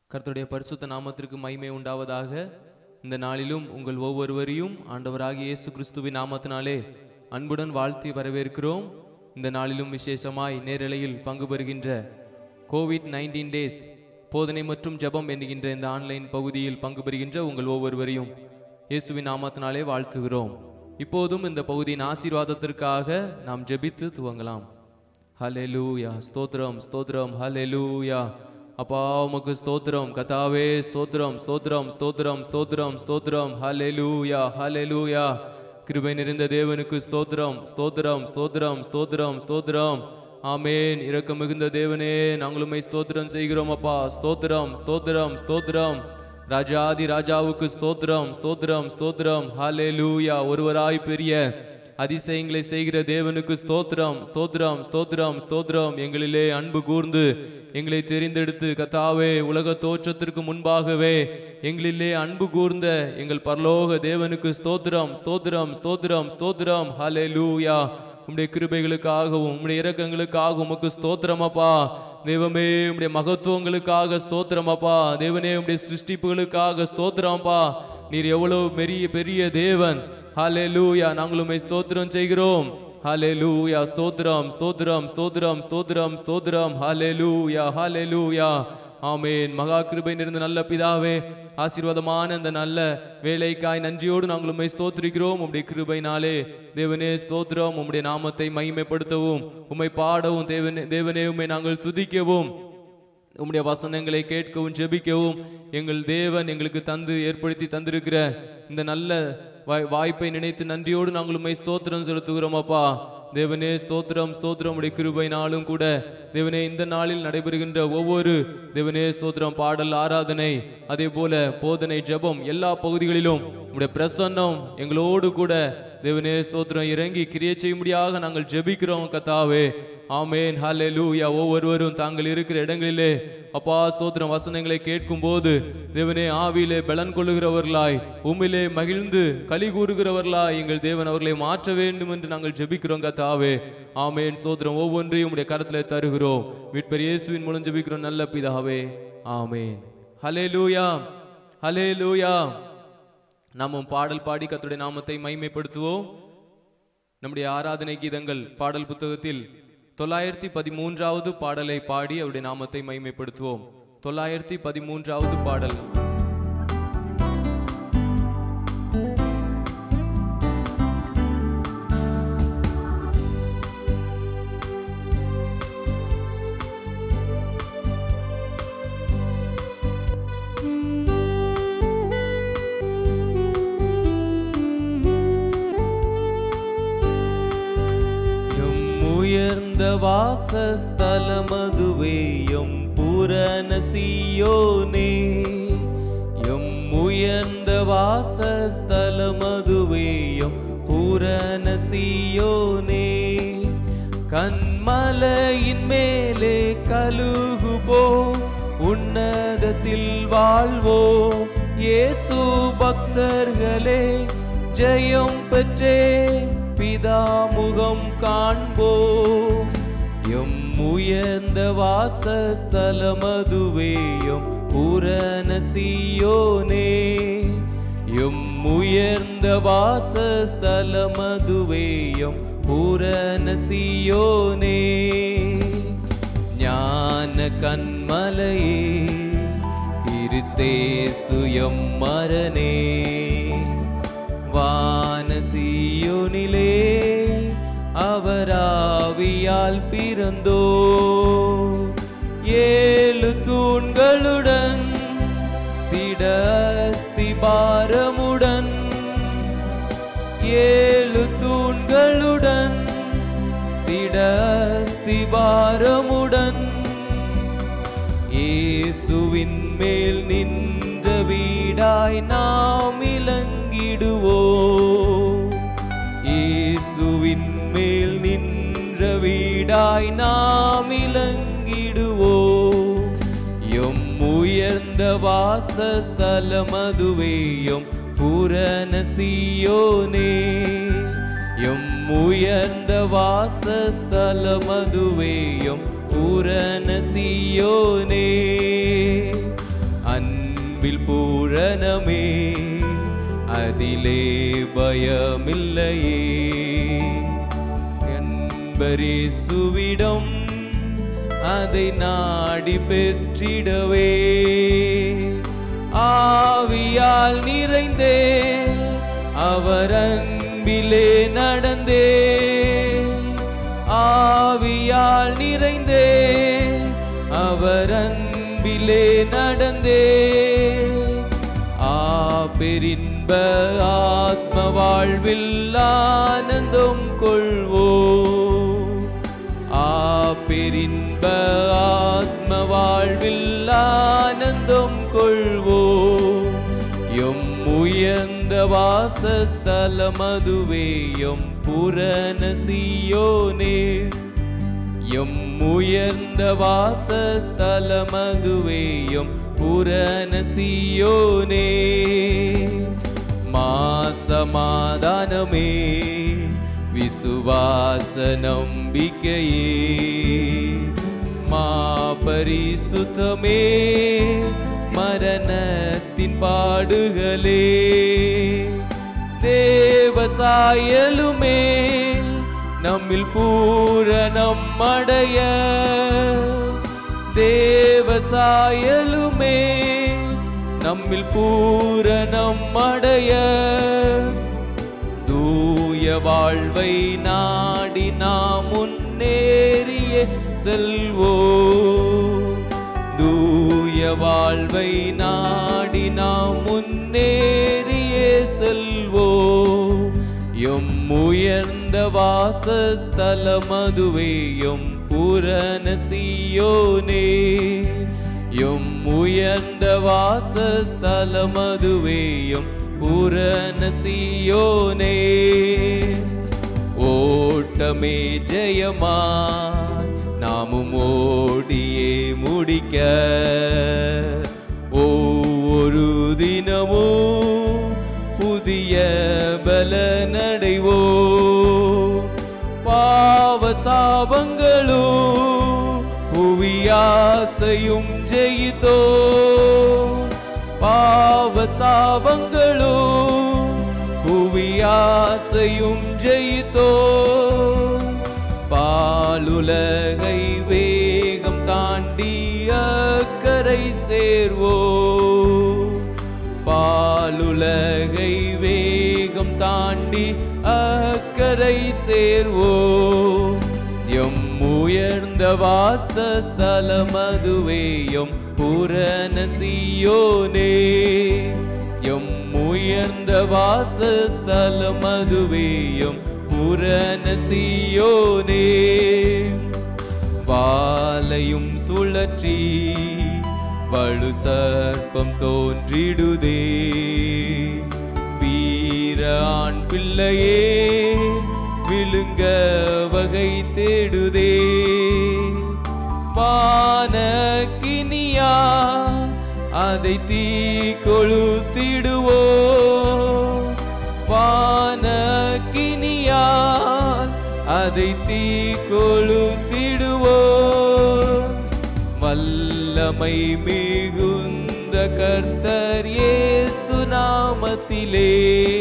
கர்த்தருடைய பரிசுத்த நாமத்திற்கு மகிமை உண்டாவதாக இந்த நாளிலும் உங்கள் ஒவ்வொருவரையும் ஆண்டவராகிய இயேசு கிறிஸ்துவின் நாமத்தினாலே அன்புடன் வாழ்த்தி வரவேற்கிறோம் இந்த நாளிலும் விசேஷமாய் நேரலையில் பங்கு பெறுகின்ற கோவிட் நைன்டீன் டேஸ் போதனை மற்றும் ஜெபம் என்கின்ற இந்த ஆன்லைன் பகுதியில் பங்கு பெறுகின்ற உங்கள் ஒவ்வொருவரையும் இயேசுவின் நாமத்தினாலே வாழ்த்துகிறோம் இப்போதும் இந்த பகுதியின் ஆசீர்வாதத்திற்காக நாம் ஜெபித்து துவங்கலாம் ஹalleluya ஸ்தோத்திரம் ஸ்தோத்திரம் ஹalleluya அப்பா உமக்கு ஸ்தோத்திரம் கதாவே ஸ்தோத்திரம் ஸ்தோத்திரம் ஸ்தோத்திரம் ஸ்தோத்திரம் ஸ்தோத்திரம் ஹalleluya ஹalleluya கிருபை நிறைந்த தேவனுக்கு ஸ்தோத்திரம் ஸ்தோத்திரம் ஸ்தோத்திரம் ஸ்தோத்திரம் ஸ்தோத்திரம் ஆமேன் இரக்கம் மிகுந்த தேவனே நாங்களுமே ஸ்தோத்திரம் செய்கிறோம் அப்பா ஸ்தோத்திரம் ஸ்தோத்திரம் ஸ்தோத்திரம் ராஜாதி ராஜாவுக்கு ஸ்தோத்திரம் ஸ்தோத்திரம் ஸ்தோத்திரம் ஹalleluya ஒருவராய் பெரிய அதிசயங்களை செய்கிற தேவனுக்கு ஸ்தோத்திரம் ஸ்தோத்திரம் ஸ்தோத்திரம் ஸ்தோத்திரம் எங்களிலே அன்பு கூர்ந்து எங்களை தெரிந்தெடுத்து கத்தாவே உலக தோற்றத்திற்கு முன்பாகவே எங்களிலே அன்பு கூர்ந்த எங்கள் பரலோக தேவனுக்கு ஸ்தோத்திரம் ஸ்தோத்திரம் ஸ்தோத்திரம் ஸ்தோத்திரம் ஹalleluya உம்முடைய கிருபைகளுக்காகவும் உம்முடைய இரக்கங்களுக்காகவும் உமக்கு ஸ்தோத்திரம் அப்பா தெய்வமே உம்முடைய மகத்துவங்களுக்காக ஸ்தோத்திரம் அப்பா தேவனே உம்முடைய சிருஷ்டிப்புகளுக்காக ஸ்தோத்திரம் அப்பா நீர் எவ்வளவு பெரிய பெரிய தேவன் ஹalleluya நாங்களுமே ஸ்தோத்திரம் செய்கிறோம் ஹalleluya ஸ்தோத்திரம் ஸ்தோத்திரம் ஸ்தோத்திரம் ஸ்தோத்திரம் ஸ்தோத்திரம் ஹalleluya ஹalleluya ஆமென் மகா கிருபை நிறைந்த நல்ல பிதாவே ஆசீர்வாதமான இந்த நல்ல வேலைக்காய் நன்றியோடு நாங்களுமே ஸ்தோத்திரிக்கிறோம் உம்முடைய கிருபைனாலே தேவனே ஸ்தோத்திரம் உம்முடைய நாமத்தை மகிமைப்படுத்தவும் உம்மை பாடவும் தேவனே தேவனே உம்மை நாங்கள் துதிக்கவும் உம்முடைய வசனங்களை கேட்கவும் ஜெபிக்கவும் எங்கள் தேவன் எங்களுக்கு தந்து ஏற்படுத்தி தந்திருக்கிற இந்த நல்ல வாய்- வாய்ப்பை நினைத்து நன்றியோடு நாங்கள் உம்மை ஸ்தோத்திரம் செலுத்துகிறோம் அப்பா தேவனே ஸ்தோத்திரம் ஸ்தோத்திரம் உடைய கிருபைனாலும் கூட தேவனே இந்த நாளில் நடைபெறுகின்ற ஒவ்வொரு தேவனே ஸ்தோத்திரம் பாடல் ஆராதனை அதே போல போதனை ஜெபம் எல்லா பகுதிகளிலும் உம்முடைய பிரசன்னம் எங்களோடு கூட தேவனே ஸ்தோத்திரம் இறங்கி கிரியை செய்யும்படியாக நாங்கள் ஜெபிக்கிறோம் கத்தாவே ஆமேன் ஹalleluya ஒவ்வொருவரும் தாங்கள் இருக்கிற இடங்களிலே அப்பா ஸ்தோத்திரம் வசனங்களை கேட்கும் போது தேவனே ஆவியிலே பலன் கொள்ளுகிறவர்களாய் உம்மிலே மகிழ்ந்து களி கூறுகிறவர்களாய் எங்கள் தேவன் அவர்களை மாற்ற வேண்டும் என்று நாங்கள் ஜெபிக்கிறோம் கத்தாவே ஆமேன் ஸ்தோத்திரம் ஒவ்வொன்றையும் உடைய கரத்திலே தருகிறோம் மீட்பர் இயேசுவின் மூலம் ஜெபிக்கிறோம் நல்ல பிதாவே ஆமேன் ஹalleluya ஹalleluya நாமும் பாடல் பாடி கர்த்தருடைய நாமத்தை மைமைப்படுத்துவோம் நம்முடைய ஆராதனை கீதங்கள் பாடல் புத்தகத்தில் தொள்ளாயிரத்தி பதிமூன்றாவது பாடலை பாடி அவருடைய நாமத்தை மைமைப்படுத்துவோம் தொள்ளாயிரத்தி பதிமூன்றாவது பாடல் எம் உயர்ந்த வாசஸ்தலமதுவே எம் புரண சீயோனே எம் உயர்ந்த வாசஸ்தலமதுவே எம் புரண சீயோனே கண்மலையின் மேலே கழுகுபோ உன்னதத்தில் வாழ்வோ இயேசு பக்தர்களே ஜெயம் பெற்றே பிதாமுகம் காண்போ எம் உயர்ந்த வாசஸ்தலமதுவேயும் புரண சீயோனே எம் உயர்ந்த வாசஸ்தலமதுவேயும் புரண சீயோனே ஞான கண்மலையே கிறிஸ்தேசுயம் மரணே வானசியோனிலே அவராவியால் பிறந்தோ ஏழு தூண்களுடன் திடஸ்திபாரமுடன் ஏழு தூண்களுடன் திடஸ்திபாரமுடன் இயேசுவின் மேல் நின்ற வீடாய் நாம் இலங்கிடுவோம் இயேசுவின் மேல் நின்ற வீடாய் நாம் இலங்கிடுவோம் எம் உயர்ந்த வாசஸ்தலமதுவேயும் புரண சீயோனே எம் உயர்ந்த வாசஸ்தலமதுவேயும் புரண சீயோனே பூரணமே அதிலே பயமில்லையே என்பரிசுவிடம் அதை நாடி பெற்றிடவே ஆவியால் நிறைந்தே அவர் அன்பிலே நடந்தே ஆவியால் நிறைந்தே அவர் அன்பிலே நடந்தே ஆபெரின்ப ஆத்ம வாழ்வில் ஆனந்தம் கொள்வோ ஆபெரின்ப ஆத்ம வாழ்வில் ஆனந்தம் கொள்வோ எம் உயர்ந்த வாசஸ்தலம் அதுவே எம் புரண சியோனே எம் உயர்ந்த வாசஸ்தலம் அதுவே எம் புரண சியோனே மாசமாதானமே விசுவாச நம்பிக்கையே மா பரிசுத்தமே மரணத்தின் பாடுகளே தேவசாயலுமே நம்மில் பூரணம் அடைய தேவசாயலுமே நம்மில் பூரணம் அடைய தூய வாழ்வை நாடி நாம் முன்னேறிய செல்வோ தூய வாழ்வை நாடி நாம் முன்னேறிய செல்வோ எம் உயர்ந்த வாசஸ்தலம் அதுவே எம் புரண சியோனே எம் உயர்ந்த வாசஸ்தலம் அதுவே எம் புரண சியோனே ஓட்டமே ஜெயமாய் நாமும் ஓடியே முடிக்க ஒவ்வொரு தினமும் புதிய பலனடைவோ பாவ சாபங்களோ புவியாசையும் ஜெயித்தோ பாவ சாபங்களோ புவியாசையும் ஜெயித்தோ பாலுலகை வேகம் தாண்டி அக்கரை சேர்வோ பாலுலகை வேகம் தாண்டி அக்கரை சேர்வோ எம் உயர்ந்த வாசஸ்தலம் அதுவே எம் புரண சியோனே எம் உயர்ந்த வாசஸ்தலம் அதுவே எம் புரண சியோனே வாலையும் சுழற்றி வலு சர்ப்பம் தோன்றிடுதே வீர ஆண் பிள்ளையே விழுங்க வகை தேடுதே வானக்கினியா அதை தீ கொளுத்திடுவோ வானக்கினியால் அதை தீ கொளுத்திடுவோ வல்லமை மிகுந்த கர்த்தர் இயேசு நாமத்திலே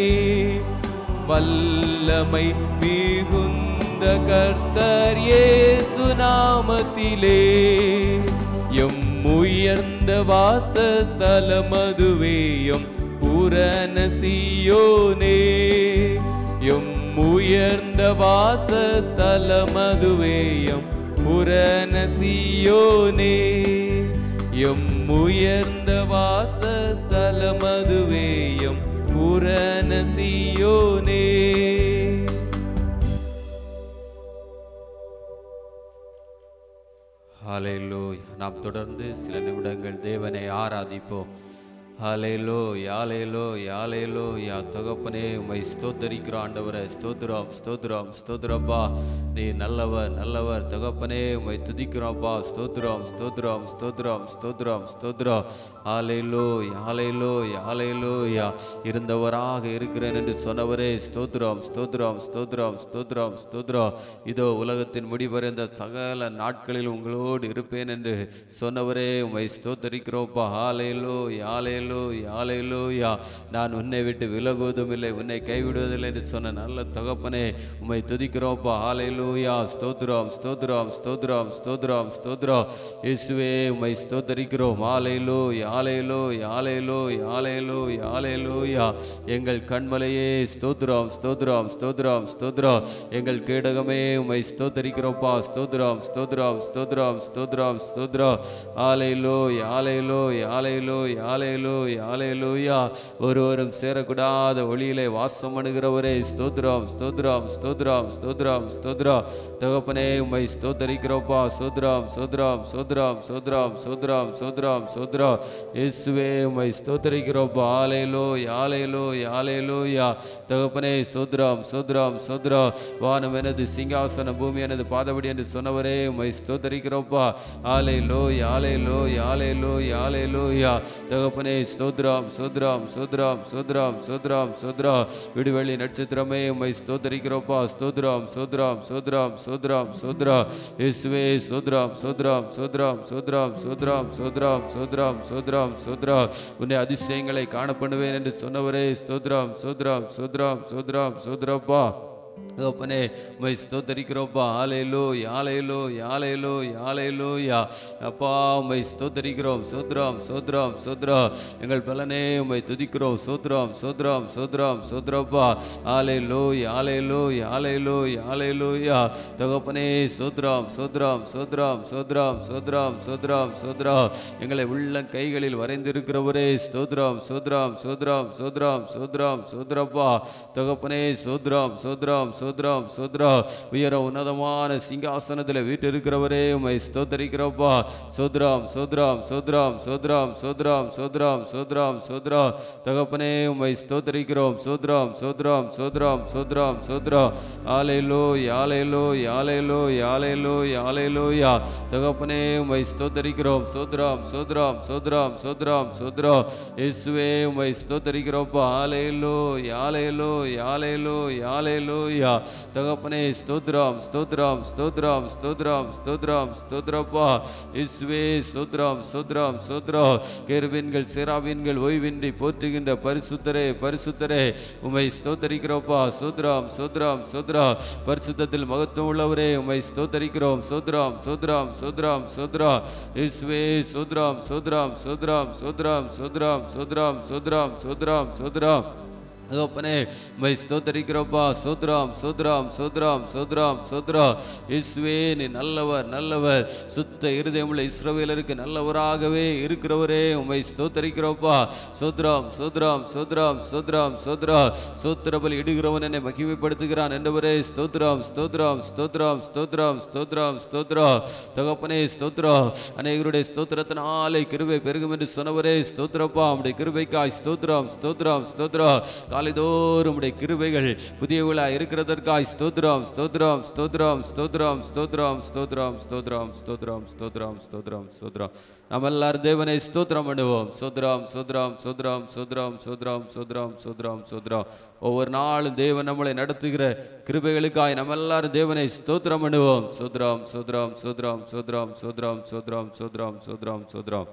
வல்லமை மிகுந்த கர்த்தர் இயேசு நாமத்திலே எம் உயர்ந்த வாசஸ்தலம் அதுவே எம் புரண சியோனே எம் உயர்ந்த வாசஸ்தலம் அதுவே எம் புரண சியோனே எம் உயர்ந்த வாசஸ்தலம் அதுவே எம் புரண சியோனே ஹalleluya நாம் தொடர்ந்து சில நிமிடங்கள் தேவனை ஆராதிப்போம் ஹalleluya ஹalleluya ஹalleluya தகப்பனே உம்மை ஸ்தோத்தரிக்கிறோம் ஆண்டவரே ஸ்தோத்திரம் ஸ்தோத்திரம் ஸ்தோத்திரப்பா நீ நல்லவர் நல்லவர் தகப்பனே உம்மை துதிக்கிறோம்ப்பா ஸ்தோத்திரம் ஸ்தோத்திரம் ஸ்தோத்திரம் ஸ்தோத்திரம் ஸ்தோத்திரம் ஹalleluya ஹalleluya ஹalleluya இருந்தவராக இருக்கிறேன் என்று சொன்னவரே ஸ்தோத்திரம் ஸ்தோத்திரம் ஸ்தோத்திரம் ஸ்தோத்திரம் ஸ்தோத்திரம் இதோ உலகத்தின் முடிவடைந்த சகல நாட்களில் உங்களோடு இருப்பேன் என்று சொன்னவரே உம்மை ஸ்தோத்தரிக்கிறோம்ப்பா ஹாலேலோ யாலேலோ ஹalleluya ஹalleluya நான் உன்னை விட்டு விலகுவதும் இல்லை உன்னை கைவிடுவதில்லை என்று சொன்ன நல்ல தகப்பனே உம்மை துதிக்கிறோம்ப்பா ஹalleluya ஸ்தோத்திரம் ஸ்தோத்திரம் ஸ்தோத்திரம் ஸ்தோத்திரம் ஸ்தோத்திரம் இயேசுவே உம்மை ஸ்தோத்தரிக்கிறோம் ஹalleluya ஹalleluya ஹalleluya ஹalleluya ஹalleluya எங்கள் கண்மலையே ஸ்தோத்திரம் ஸ்தோத்திரம் ஸ்தோத்திரம் ஸ்தோத்திரம் எங்கள் கேடகமே உம்மை ஸ்தோத்தரிக்கிறோம்ப்பா ஸ்தோத்திரம் ஸ்தோத்திரம் ஸ்தோத்திரம் ஸ்தோத்திரம் ஸ்தோத்திரம் ஹalleluya ஹalleluya ஹalleluya ஹalleluya ஹalleluya ஒருவரும் சேரக்கூடாத ஒளியிலே வாசம் பண்ணுகிறவரே ஸ்தோத்திரம் ஸ்தோத்திரம் ஸ்தோத்திரம் ஸ்தோத்திரம் ஸ்தோத்திரம் தகப்பனே உம்மை ஸ்தோத்தரிக்கிறோப்பா சோத்ரம் சோத்ரம் சோத்ரம் சோத்ரம் சோத்ரம் சோத்ரம் சோத்ரம் இயேசுவே உம்மை ஸ்தோத்தரிக்கிறோப்பா ஆலையிலோ யாலையிலோ யாலையிலோயா தகப்பனே சோத்ரம் சோத்ரம் சோத்ரம் வானம் எனது சிங்காசனம் பூமி எனது பாதபடி என்று சொன்னவரே உம்மை ஸ்தோத்தரிக்கிறோப்பா ஆலையிலோ யாலையிலோ யாலையிலோ யாலையிலோயா தகப்பனே ஸ்தோத்ரம் சோத்ரம் சோத்ரம் சோத்ரம் சோத்ரம் சோத்ரம் விடுவெளி நட்சத்திரமே உம்மை ஸ்தோத்தரிக்கிறோப்பா ஸ்தோத்ரம் சோத்ரம் சோத்ரம் சோத்ரம் சோத்ரம் இயேசுவே சோத்ரம் சோத்ரம் சோத்ரம் சோத்ரம் சோத்ரம் சோத்ரம் சோத்ரம் சோத்ரம் சோத்ரம் உன்னை அதிசயங்களை காண பண்ணுவேன் என்று சொன்னவரே ஸ்தோத்ரம் சோத்ரம் சோத்ரம் சோத்ரம் சோத்ரப்பா தகப்பனே உம்மை ஸ்தோத்தரிக்கிறோப்பா ஆலையிலோ யாலையிலோ யாலையிலோ யாலையிலோ யா அப்பா உம்மை ஸ்தோத்தரிக்கிறோம் சோத்ரம் சோத்ரம் சோத்ரம் எங்கள் பலனே உம்மை துதிக்கிறோம் சோத்ரம் சோத்ரம் சோத்ரம் சோத்ரப்பா ஆலையிலோ யாலையிலோ யாலையிலோ யாலையிலோ யா தகப்பனே சோத்ரம் சோத்ரம் சோத்ரம் சோத்ரம் சோத்ரம் சோத்ரம் சோத்ரம் எங்களை உள்ள கைகளில் வரைந்திருக்கிறவரே ஸ்தோத்ரம் சோத்ரம் சோத்ரம் சோத்ரம் சோத்ரம் சோத்ரப்பா தகப்பனே சோத்ரம் சோத்ரம் சோத்ரம் சோத்ரம் உயர உன்னதமான சிங்காசனத்தில் வீட்டிருக்கிறவரே உம்மை ஸ்தோத்தரிக்கிறப்பா சோத்ரம் சோத்ரம் சோத்ரம் சோத்ரம் சோத்ரம் சோத்ரம் சோத்ரம் சோத்ரம் தகப்பனே உம்மை ஸ்தோத்தரிக்கிறோம் சோத்ரம் சோத்ரம் சோத்ரம் சோத்ரம் சோத்ரம் ஆலையிலோ யாலையிலோ யாலையிலோ யாலையிலோ யாலையிலோ யா தகப்பனே உம்மை ஸ்தோத்தரிக்கிறோம் சோத்ரம் சோத்ரம் சோத்ரம் சோத்ரம் சோத்ரம் இயேசுவே உம்மை ஸ்தோத்தரிக்கிறோப்பா ஆலையிலோ யாலையிலோ யாலையிலோ யாலையிலோ யா தகப்பனே ஸ்தோத்ரம் ஸ்தோத்ரம் ஸ்தோத்ரம் ஸ்தோத்ரம் ஸ்தோத்ரம் ஸ்தோத்ரப்பா இயேசுவே ஸ்தோத்ரம் ஸ்தோத்ரம் ஸ்தோத்ரம் கேருவின்கள் சேராவின்கள் ஓய்வின்றி போற்றுகின்ற பரிசுத்தரே பரிசுத்தரே உம்மை ஸ்தோத்தரிக்கிறோப்பா சோத்ரம் சோத்ரம் சோத்ரம் பரிசுத்தத்தில் மகத்துவம் உள்ளவரே உம்மை ஸ்தோத்தரிக்கிறோம் சோத்ரம் சோத்ரம் சோத்ரம் சோத்ரம் இயேசுவே சோத்ரம் சோத்ரம் சோத்ரம் சோத்ரம் சோத்ரம் சோத்ரம் சோத்ரம் சோத்ரம் சோத்ரம் தகப்பனே மை ஸ்தோத்தரிக்கிறோப்பா சோத்ராம் சோத்ராம் சோத்ராம் சோத்ராம் சோத்ரா இயேசுவே நீ நல்லவர் நல்லவர் சுத்த இருதயமுள்ள இஸ்ரவேலருக்கு நல்லவராகவே இருக்கிறவரே உம்மை ஸ்தோத்தரிக்கிறோப்பா சோத்ராம் சோத்ராம் சோத்ராம் சோத்ராம் சோத்ரா சோத்திரபலி இடுகிறவன் என்னை மகிமைப்படுத்துகிறான் என்றவரே ஸ்தோத்ராம் ஸ்தோத்ராம் ஸ்தோத்ராம் ஸ்தோத்ராம் ஸ்தோத்ராம் ஸ்தோத்ரா தகப்பனே ஸ்தோத்ரா அநேகருடைய ஸ்தோத்திரத்தினாலே கிருபை பெருகும் என்று சொன்னவரே ஸ்தோத்திரப்பா உம்முடைய கிருபைக்காய் ஸ்தோத்ராம் ஸ்தோத்ராம் ஸ்தோத்ரா காலைதோறும் உடைய கிருபைகள் புதியவளாய் இருக்கிறதற்காய் ஸ்தோத்ரம் ஸ்தோத்ரம் ஸ்தோத்ரம் ஸ்தோத்ரம் ஸ்தோத்ரம் ஸ்தோத்ரம் ஸ்தோத்ரம் ஸ்தோத்ரம் ஸ்தோத்ரம் ஸ்தோத்ரம் ஸ்தோத்ரம் நம்ம எல்லாரும் தேவனை ஸ்தோத்திரம் பண்ணுவோம் சோத்ரம் சோத்ரம் சோத்ரம் சோத்ரம் சோத்ரம் சோத்ரம் சோத்ரம் சோத்ரம் ஒவ்வொரு நாளும் தேவன் நம்மளை நடத்துகிற கிருபைகளுக்காய் நம்ம எல்லாரும் தேவனை ஸ்தோத்திரம் பண்ணுவோம் சோத்ரம் சோத்ரம் சோத்ரம் சோத்ரம் சோத்ரம் சோத்ரம் சோத்ரம் சோத்ரம் சோத்ரம்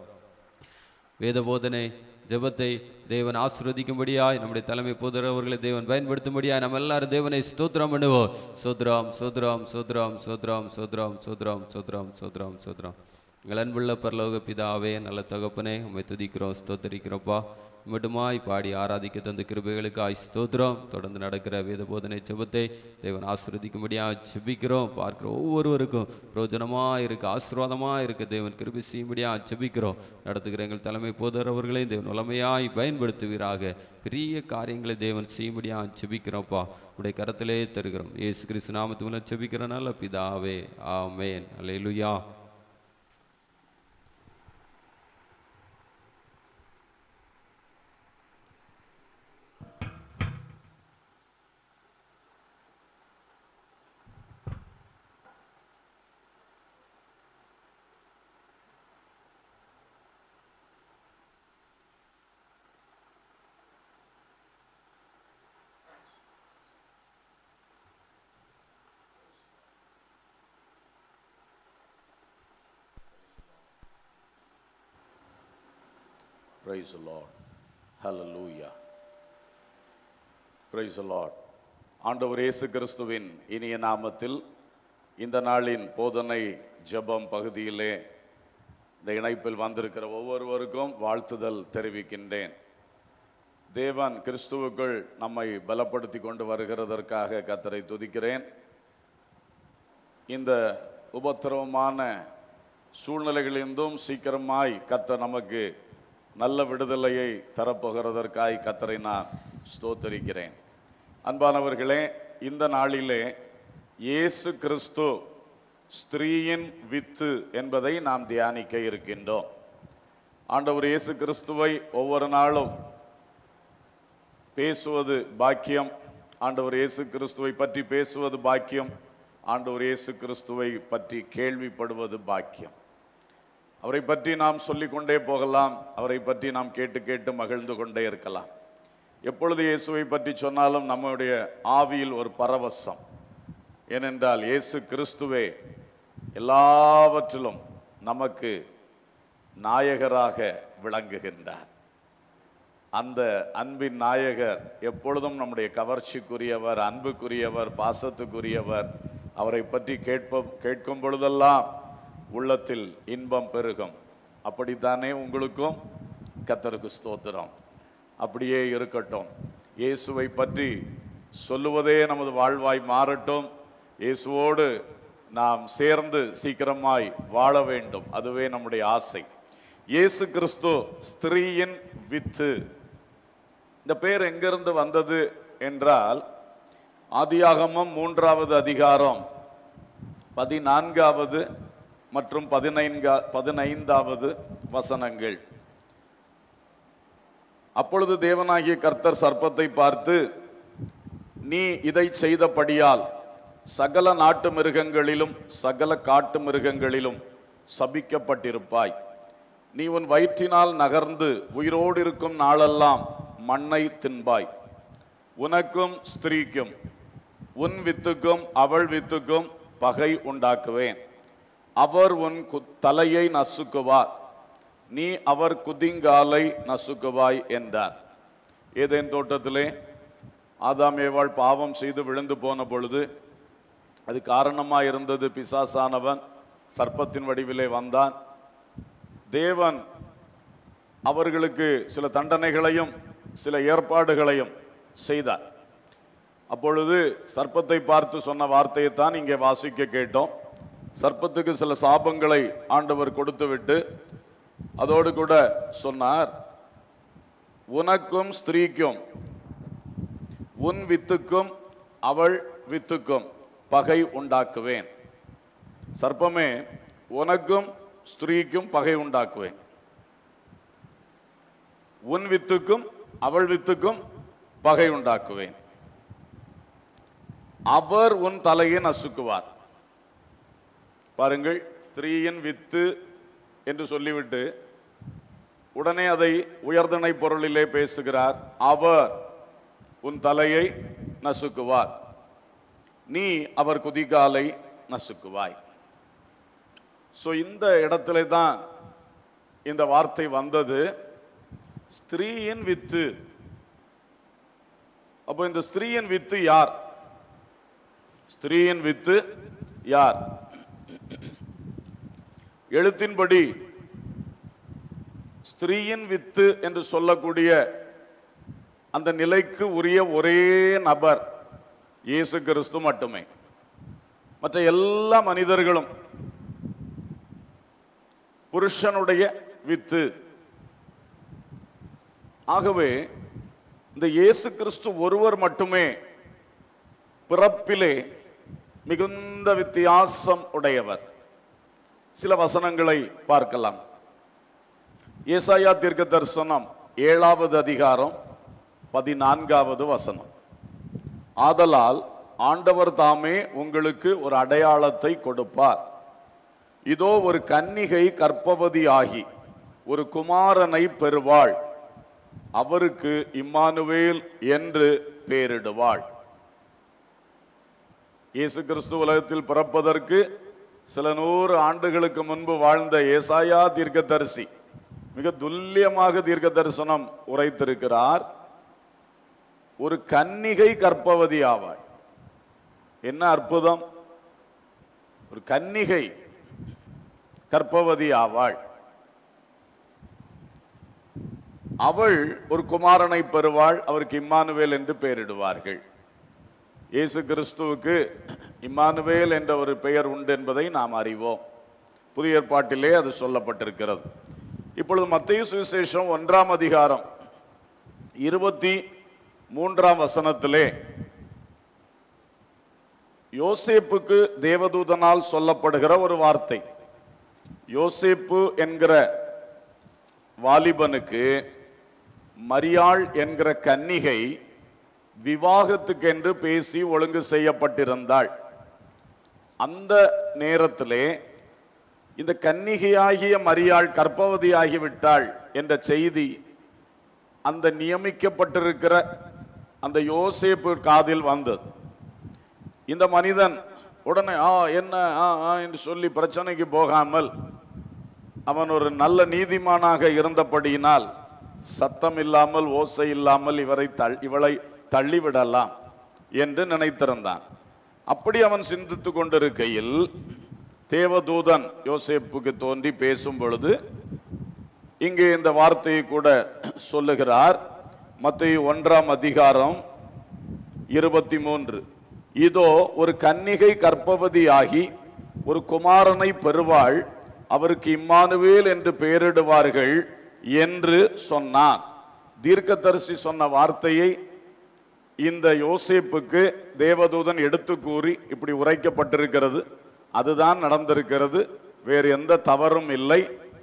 வேத போதனை ஜெபத்தை தேவன் ஆசீர்வதிக்கும்படியாய் நம்முடைய தலைமை போதரவர்களை தேவன் பயன்படுத்தும்படியாய் நம்ம எல்லாரும் தேவனை ஸ்தோத்திரம் பண்ணுவோம் சோத்ராம் சோத்ராம் சோத்ராம் சோத்ராம் சோத்ராம் சோத்ராம் சோத்ராம் சோத்ராம் சோத்ராம் எங்கள் அன்புள்ள பரலோக பிதாவே நல்ல தகப்பனே உம்மை துதிக்கிறோம் ஸ்தோத்தரிக்கிறோப்பா மட்டுமாய் பாடி ஆராதிக்க தந்த கிருபைகளுக்காய் ஸ்தோத்திரம் தொடர்ந்து நடக்கிற வேத போதனை ஜெபத்தை தேவன் ஆசீர்வதிக்கும்படியாக ஜெபிக்கிறோம் பார்க்கிற ஒவ்வொருவருக்கும் பிரோஜனமாக இருக்கு ஆசீர்வாதமாக இருக்கு தேவன் கிருபை செய்யும்படியாக ஜெபிக்கிறோம் நடத்துகிற எங்கள் தலைமை போதர் அவர்களையும் தேவன் உலமையாய் பயன்படுத்துவீராக பெரிய காரியங்களை தேவன் செய்யும்படியாக ஜெபிக்கிறோம்ப்பா உடைய கரத்திலே தருகிறோம் இயேசு கிறிஸ்து நாமத்து மூலம் ஜெபிக்கிற நல்ல பிதாவே ஆமேன் அல்லேலூயா Praise the Lord. Hallelujah praise the lord ஆண்டவர் இயேசு கிறிஸ்துவின் இனிய நாமத்தில் இந்த நாளின் போதனை ஜெபம் பகுதியிலே இந்த இணைப்பில் வந்திருக்கிற ஒவ்வொருவருக்கும் வாழ்த்துதல் தெரிவிக்கின்றேன் தேவன் கிறிஸ்துவுக்குள் நம்மை பலப்படுத்தி கொண்டு வருகிறதற்காக கத்தரை துதிக்கிறேன் இந்த உபத்திரவமான சூழ்நிலைகளிலிருந்தும் சீக்கிரமாய் கத்தர் நமக்கு நல்ல விடுதலையை தரப்போகிறதற்காய் கத்தரை நான் ஸ்தோத்தரிக்கிறேன் அன்பானவர்களே இந்த நாளிலே இயேசு கிறிஸ்து ஸ்திரீயின் வித்து என்பதை நாம் தியானிக்க இருக்கின்றோம் ஆண்டவர் இயேசு கிறிஸ்துவை ஒவ்வொரு நாளும் பேசுவது பாக்கியம் ஆண்டவர் இயேசு கிறிஸ்துவை பற்றி பேசுவது பாக்கியம் ஆண்டவர் இயேசு கிறிஸ்துவை பற்றி கேள்விப்படுவது பாக்கியம் அவரை பற்றி நாம் சொல்லிக்கொண்டே போகலாம் அவரை பற்றி நாம் கேட்டு கேட்டு மகிழ்ந்து கொண்டே இருக்கலாம் எப்பொழுது இயேசுவை பற்றி சொன்னாலும் நம்முடைய ஆவியில் ஒரு பரவசம் ஏனென்றால் இயேசு கிறிஸ்துவே எல்லாவற்றிலும் நமக்கு நாயகராக விளங்குகின்றார் அந்த அன்பின் நாயகர் எப்பொழுதும் நம்முடைய கவர்ச்சிக்குரியவர் அன்புக்குரியவர் பாசத்துக்குரியவர் அவரை பற்றி கேட்ப கேட்கும் பொழுதெல்லாம் உள்ளத்தில் இன்பம் பெருகும் அப்படித்தானே உங்களுக்கும் கத்தருக்கு ஸ்தோத்திரம் அப்படியே இருக்கட்டும் இயேசுவை பற்றி சொல்லுவதே நமது வாழ்வாய் மாறட்டும் இயேசுவோடு நாம் சேர்ந்து சீக்கிரமாய் வாழ வேண்டும் அதுவே நம்முடைய ஆசை இயேசு கிறிஸ்து ஸ்திரீயின் வித்து இந்த பேர் எங்கிருந்து வந்தது என்றால் ஆதியாகமம் மூன்றாவது அதிகாரம் பதினான்காவது மற்றும் பதினைங்கா பதினைந்தாவது வசனங்கள் அப்பொழுது தேவனாகிய கர்த்தர் சர்ப்பத்தை பார்த்து நீ இதை செய்தபடியால் சகல நாட்டு மிருகங்களிலும் சகல காட்டு மிருகங்களிலும் சபிக்கப்பட்டிருப்பாய் நீ உன் வயிற்றினால் நகர்ந்து உயிரோடு இருக்கும் நாளெல்லாம் மண்ணை தின்பாய் உனக்கும் ஸ்திரீக்கும் உன் வித்துக்கும் அவள் வித்துக்கும் பகை உண்டாக்குவேன் அவர் உன் கு- தலையை நசுக்குவார் நீ அவர் குதிங்காலை நசுக்குவாய் என்றார் ஏதேன் தோட்டத்திலே ஆதாம் ஏவாள் பாவம் செய்து விழுந்து போன பொழுது அது காரணமாக இருந்தது பிசாசானவன் சர்ப்பத்தின் வடிவிலே வந்தான் தேவன் அவர்களுக்கு சில தண்டனைகளையும் சில ஏற்பாடுகளையும் செய்தார் அப்பொழுது சர்ப்பத்தை பார்த்து சொன்ன வார்த்தையைத்தான் இங்கே வாசிக்க கேட்டோம் சர்ப்பத்துக்கு சில சாபங்களை ஆண்டவர் கொடுத்துவிட்டு அதோடு கூட சொன்னார் உனக்கும் ஸ்திரீக்கும் உன் வித்துக்கும் அவள் வித்துக்கும் பகை உண்டாக்குவேன் சர்ப்பமே உனக்கும் ஸ்திரீக்கும் பகை உண்டாக்குவேன் உன் வித்துக்கும் அவள் வித்துக்கும் பகை உண்டாக்குவேன் அவர் உன் தலையை நசுக்குவார் பாருங்கள் ஸ்திரீயின் வித்து என்று சொல்லிவிட்டு உடனே அதை உயர்தனை பொருளிலே பேசுகிறார் அவர் உன் தலையை நசுக்குவார் நீ அவர் குதிகாலை நசுக்குவாய் ஸோ இந்த இடத்துல தான் இந்த வார்த்தை வந்தது ஸ்திரீயின் வித்து அப்போ இந்த ஸ்திரீயின் வித்து யார் ஸ்திரீயின் வித்து யார் எழுத்தின்படி ஸ்திரீயின் வித்து என்று சொல்லக்கூடிய அந்த நிலைக்கு உரிய ஒரே நபர் இயேசு கிறிஸ்து மட்டுமே மற்ற எல்லா மனிதர்களும் புருஷனுடைய வித்து ஆகவே இந்த இயேசு கிறிஸ்து ஒருவர் மட்டுமே பிறப்பிலே மிகுந்த வித்தியாசம் உடையவர் சில வசனங்களை பார்க்கலாம் ஏசாயா தீர்க்க தரிசனம் ஏழாவது அதிகாரம் பதினான்காவது வசனம் ஆதலால் ஆண்டவர் தாமே உங்களுக்கு ஒரு அடையாளத்தை கொடுப்பார் இதோ ஒரு கன்னிகை கற்பவதி ஆகி ஒரு குமாரனை பெறுவாள் அவருக்கு இம்மானுவேல் என்று பெயரிடுவாள் இயேசு கிறிஸ்து உலகத்தில் பிறப்பதற்கு சில நூறு ஆண்டுகளுக்கு முன்பு வாழ்ந்த ஏசாயா தீர்க்கதரிசி மிக துல்லியமாக தீர்க்க தரிசனம் உரைத்திருக்கிறார் ஒரு கன்னிகை கற்பவதி ஆவாள் என்ன அற்புதம் ஒரு கன்னிகை கற்பவதி ஆவாள் அவள் ஒரு குமாரனை பெறுவாள் அவருக்கு இம்மானுவேல் என்று பெயரிடுவார்கள் இயேசு கிறிஸ்துவுக்கு இம்மானுவேல் என்ற ஒரு பெயர் உண்டு என்பதை நாம் அறிவோம் புதிய ஏற்பாட்டிலே அது சொல்லப்பட்டிருக்கிறது இப்பொழுது மத்திய சுவிசேஷம் ஒன்றாம் அதிகாரம் இருபத்தி மூன்றாம் வசனத்திலே யோசேப்புக்கு தேவதூதனால் சொல்லப்படுகிற ஒரு வார்த்தை யோசேப்பு என்கிற வாலிபனுக்கு மரியாள் என்கிற கன்னிகை விவாகத்துக்கென்று பேசி ஒழுங்கு செய்யப்பட்டிருந்தாள் அந்த நேரத்திலே இந்த கன்னிகையாகிய மரியாள் கர்ப்பவதியாகிவிட்டாள் என்ற செய்தி அந்த நியமிக்கப்பட்டிருக்கிற அந்த யோசேப்பு காதில் வந்தது இந்த மனிதன் உடனே ஆ என்ன ஆ ஆ என்று சொல்லி பிரச்சனைக்கு போகாமல் அவன் ஒரு நல்ல நீதிமானாக இருந்தபடியினால் சத்தம் இல்லாமல் ஓசை இல்லாமல் இவரை தள் இவளை தள்ளிவிடலாம் என்று நினைத்திருந்தான் அப்படி அவன் சிந்தித்து கொண்டிருக்கையில் தேவதூதன் யோசேப்புக்கு தோன்றி பேசும் பொழுது இங்கே இந்த வார்த்தையை கூட சொல்லுகிறார் மத்திய ஒன்றாம் அதிகாரம் இருபத்தி மூன்று இதோ ஒரு கன்னிகை கற்பவதியாகி ஒரு குமாரனை பெறுவாள் அவருக்கு இம்மானுவேல் என்று பெயரிடுவார்கள் என்று சொன்னான் தீர்க்கதரிசி சொன்ன வார்த்தையை இந்த யோசேப்புக்கு தேவதூதன் எடுத்து கூறி இப்படி உரைக்கப்பட்டிருக்கிறது அதுதான் நடந்திருக்கிறது வேறு எந்த தவறும் இல்லை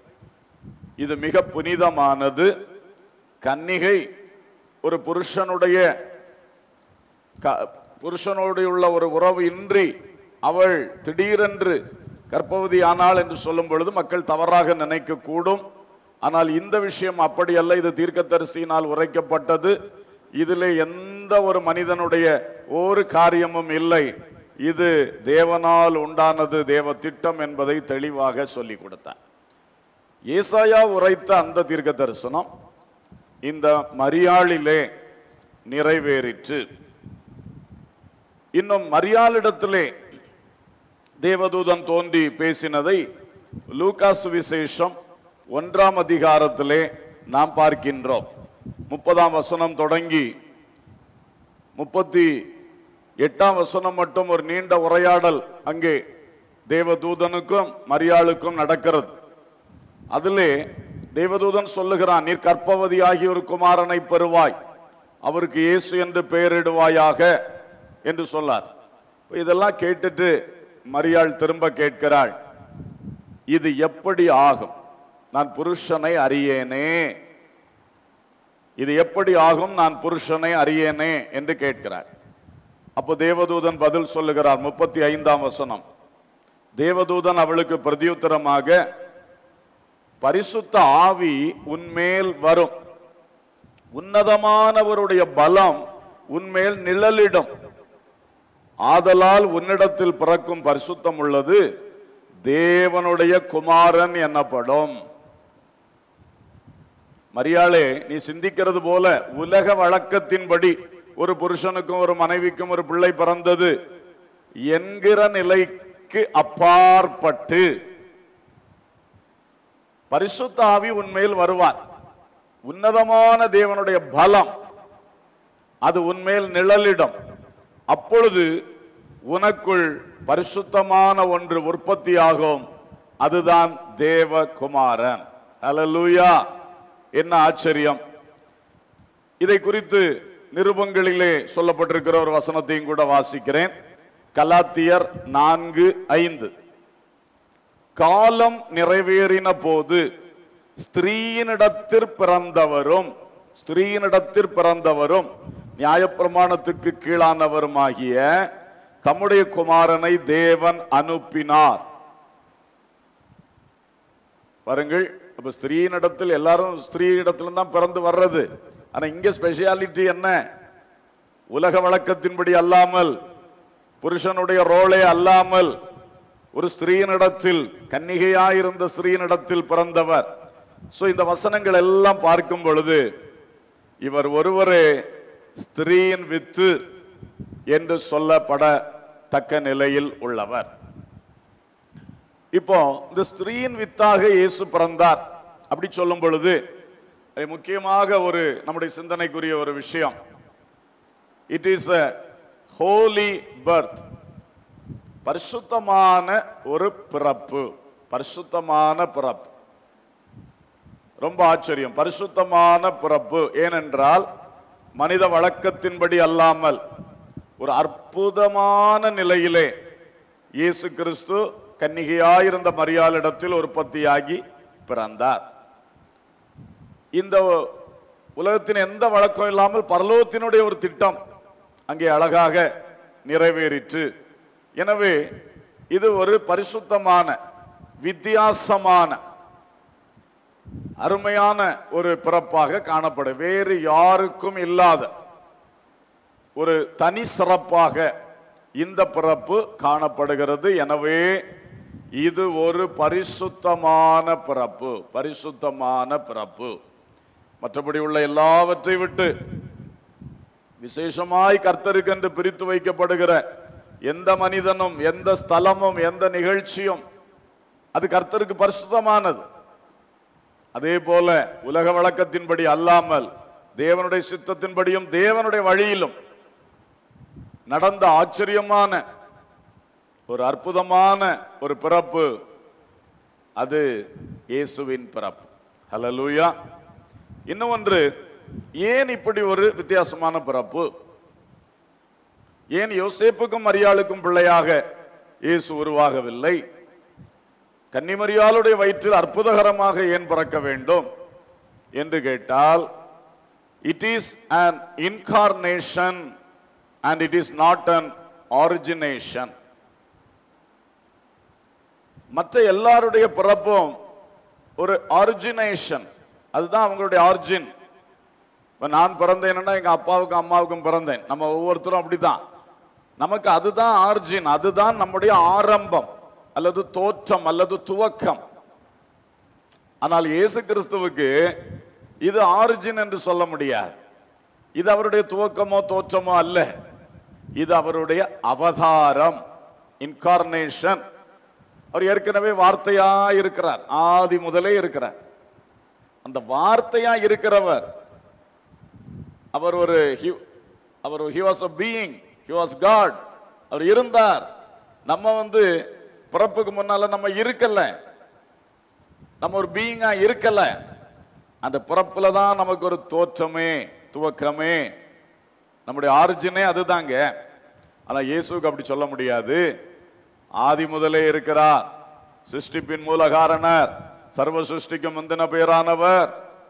இது மிக புனிதமானது கன்னிகை ஒரு புருஷனுடைய க- புருஷனோடு உள்ள ஒரு உறவு இன்றி அவள் திடீரென்று கர்ப்பவதி ஆனாள் என்று சொல்லும் பொழுது மக்கள் தவறாக நினைக்க கூடும் ஆனால் இந்த விஷயம் அப்படி அல்ல இது தீர்க்கதரிசியினால் உரைக்கப்பட்டது இதிலே எந்த ஒரு மனிதனுடைய ஒரு காரியமும் இல்லை இது தேவனால் உண்டானது தேவ திட்டம் என்பதை தெளிவாக சொல்லி கொடுத்தார் ஏசாயா உரைத்த அந்த தீர்க்க தரிசனம் இந்த மரியாளிலே நிறைவேறிற்று இன்னும் மரியாளிடத்திலே தேவதூதன் தோன்றி பேசினதை லூகாசு விசேஷம் ஒன்றாம் அதிகாரத்திலே நாம் பார்க்கின்றோம் முப்பதாம் வசனம் தொடங்கி முப்பத்தி எட்டாம் வசனம் மட்டும் ஒரு நீண்ட உரையாடல் அங்கே தேவதூதனுக்கும் மரியாளுக்கும் நடக்கிறது அதிலே தேவதூதன் சொல்லுகிறான் நீர் கற்பவதியாகி ஒரு குமாரனை பெறுவாய் அவருக்கு இயேசு என்று பெயரிடுவாயாக என்று சொல்லார் இப்ப இதெல்லாம் கேட்டுட்டு மரியாள் திரும்ப கேட்கிறாள் இது எப்படி ஆகும் நான் புருஷனை அறியேனே இது எப்படி ஆகும் நான் புருஷனை அறியேனே என்று கேட்கிறார் அப்போ தேவதூதன் பதில் சொல்லுகிறார் முப்பத்தி ஐந்தாம் வசனம் தேவதூதன் அவளுக்கு பிரதியுத்தரமாக பரிசுத்த ஆவி உன்மேல் வரும் உன்னதமானவருடைய பலம் உன்மேல் நிழலிடும் ஆதலால் உன்னிடத்தில் பிறக்கும் பரிசுத்தம் உள்ளது தேவனுடைய குமாரன் எனப்படும் மரியாளே நீ சிந்திக்கிறது போல உலக வழக்கத்தின்படி ஒரு புருஷனுக்கும் ஒரு மனைவிக்கும் ஒரு பிள்ளை பிறந்தது என்கிற நிலைக்கு அப்பாற்பட்டு பரிசுத்த ஆவி உன்மேல் வருவார் உன்னதமான தேவனுடைய பலம் அது உன்மேல் நிழலிடும் அப்பொழுது உனக்குள் பரிசுத்தமான ஒன்று உற்பத்தியாகும் அதுதான் தேவகுமாரன் அல்லேலூயா என்ன ஆச்சரியம் இதை குறித்து நிருபங்களிலே சொல்லப்பட்டிருக்கிற ஒரு வசனத்தையும் கூட வாசிக்கிறேன் கலாத்தியர் நான்கு ஐந்து காலம் நிறைவேறின போது ஸ்திரீயினிடத்திற் பிறந்தவரும் ஸ்திரீயினிடத்திற் பிறந்தவரும் நியாயப்பிரமாணத்துக்கு கீழானவருமாகிய தம்முடைய குமாரனை தேவன் அனுப்பினார் பாருங்கள் அப்ப ஸ்திரீயினிடத்தில் எல்லாரும் ஸ்திரீ இடத்துல தான் பிறந்து வர்றது ஆனா இங்க ஸ்பெஷாலிட்டி என்ன உலக வழக்கத்தின்படி அல்லாமல் புருஷனுடைய ரோலே அல்லாமல் ஒரு ஸ்திரீயினிடத்தில் கன்னிகையாயிருந்த ஸ்திரீயினிடத்தில் பிறந்தவர் சோ இந்த வசனங்கள் எல்லாம் பார்க்கும் பொழுது இவர் ஒருவரே ஸ்திரீயின் வித்து என்று சொல்லப்படத்தக்க நிலையில் உள்ளவர் இப்போ இந்த ஸ்திரீயின் வித்தாக இயேசு பிறந்தார் அப்படி சொல்லும் பொழுது அது முக்கியமாக ஒரு நம்முடைய சிந்தனைக்குரிய ஒரு விஷயம் it is a holy birth பரிசுத்தமான ஒரு பிறப்பு பரிசுத்தமான பிறப்பு ரொம்ப ஆச்சரியம் பரிசுத்தமான பிறப்பு ஏனென்றால் மனித வழக்கத்தின்படி அல்லாமல் ஒரு அற்புதமான நிலையிலே இயேசு கிறிஸ்து கன்னிகையாயிருந்த மரியாளிடத்தில் உற்பத்தியாகி பிறந்தார் இந்த உலகத்தின் எந்த வழக்கம் இல்லாமல் பரலோகத்தினுடைய ஒரு திட்டம் அங்கே அழகாக நிறைவேறிற்று எனவே இது ஒரு பரிசுத்தமான வித்தியாசமான அருமையான ஒரு பிறப்பாக காணப்படும் வேறு யாருக்கும் இல்லாத ஒரு தனி சிறப்பாக இந்த பிறப்பு காணப்படுகிறது எனவே இது ஒரு பரிசுத்தமான பிறப்பு பரிசுத்தமான பிறப்பு மற்றபடி உள்ள எல்லாவற்றை விட்டு விசேஷமாய் கர்த்தருக்கென்று பிரித்து வைக்கப்படுகிற எந்த மனிதனும் எந்த ஸ்தலமும் எந்த நிகழ்ச்சியும் அது கர்த்தருக்கு பரிசுத்தமானது அதே போல உலக வழக்கத்தின்படி அல்லாமல் தேவனுடைய சித்தத்தின்படியும் தேவனுடைய வழியிலும் நடந்த ஆச்சரியமான ஒரு அற்புதமான ஒரு பிறப்பு அது இயேசுவின் பிறப்பு ஹalleluya இன்னும் ஒன்று ஏன் இப்படி ஒரு வித்தியாசமான பிறப்பு ஏன் யோசேப்புக்கும் மரியாளுக்கும் பிள்ளையாக இயேசு உருவாகவில்லை கன்னிமரியாளுடைய வயிற்றில் அற்புதகரமாக ஏன் பிறக்க வேண்டும் என்று கேட்டால் it is an incarnation and it is not an origination மற்ற எல்லாருடைய பிறப்பும் ஒரு ஆரிஜினேஷன் அதுதான் அவங்களுடைய ஆரிஜின் இப்ப நான் பிறந்தேன்னா எங்க அப்பாவுக்கும் அம்மாவுக்கும் பிறந்தேன் நம்ம ஒவ்வொருத்தரும் அப்படிதான் நமக்கு அதுதான் ஆர்ஜின் அதுதான் நம்முடைய ஆரம்பம் அல்லது தோற்றம் அல்லது துவக்கம் ஆனால் இயேசு கிறிஸ்துவுக்கு இது ஆரிஜின் என்று சொல்ல முடியாது இது அவருடைய துவக்கமோ தோற்றமோ அல்ல இது அவருடைய அவதாரம் இன்கார்னேஷன் அவர் ஏற்கனவே வார்த்தையா இருக்கிறார் ஆதி முதலே இருக்கிறார் அந்த வார்த்தையா இருக்கிறவர் அவர் ஒரு he- அவர் he was a being he was God அவர் இருந்தார் நம்ம வந்து பிறப்புக்கு முன்னால நம்ம இருக்கல நம்ம ஒரு பீயிங்கா இருக்கல அந்த பிறப்புல தான் நமக்கு ஒரு தோற்றமே துவக்கமே நம்முடைய ஆரிஜினே அதுதாங்க ஆனா இயேசுவுக்கு அப்படி சொல்ல முடியாது ஆதி முதலே இருக்கிறார் சிருஷ்டிப்பின் மூல காரணர் சர்வ சிருஷ்டிக்கு முந்தின பேரானவர்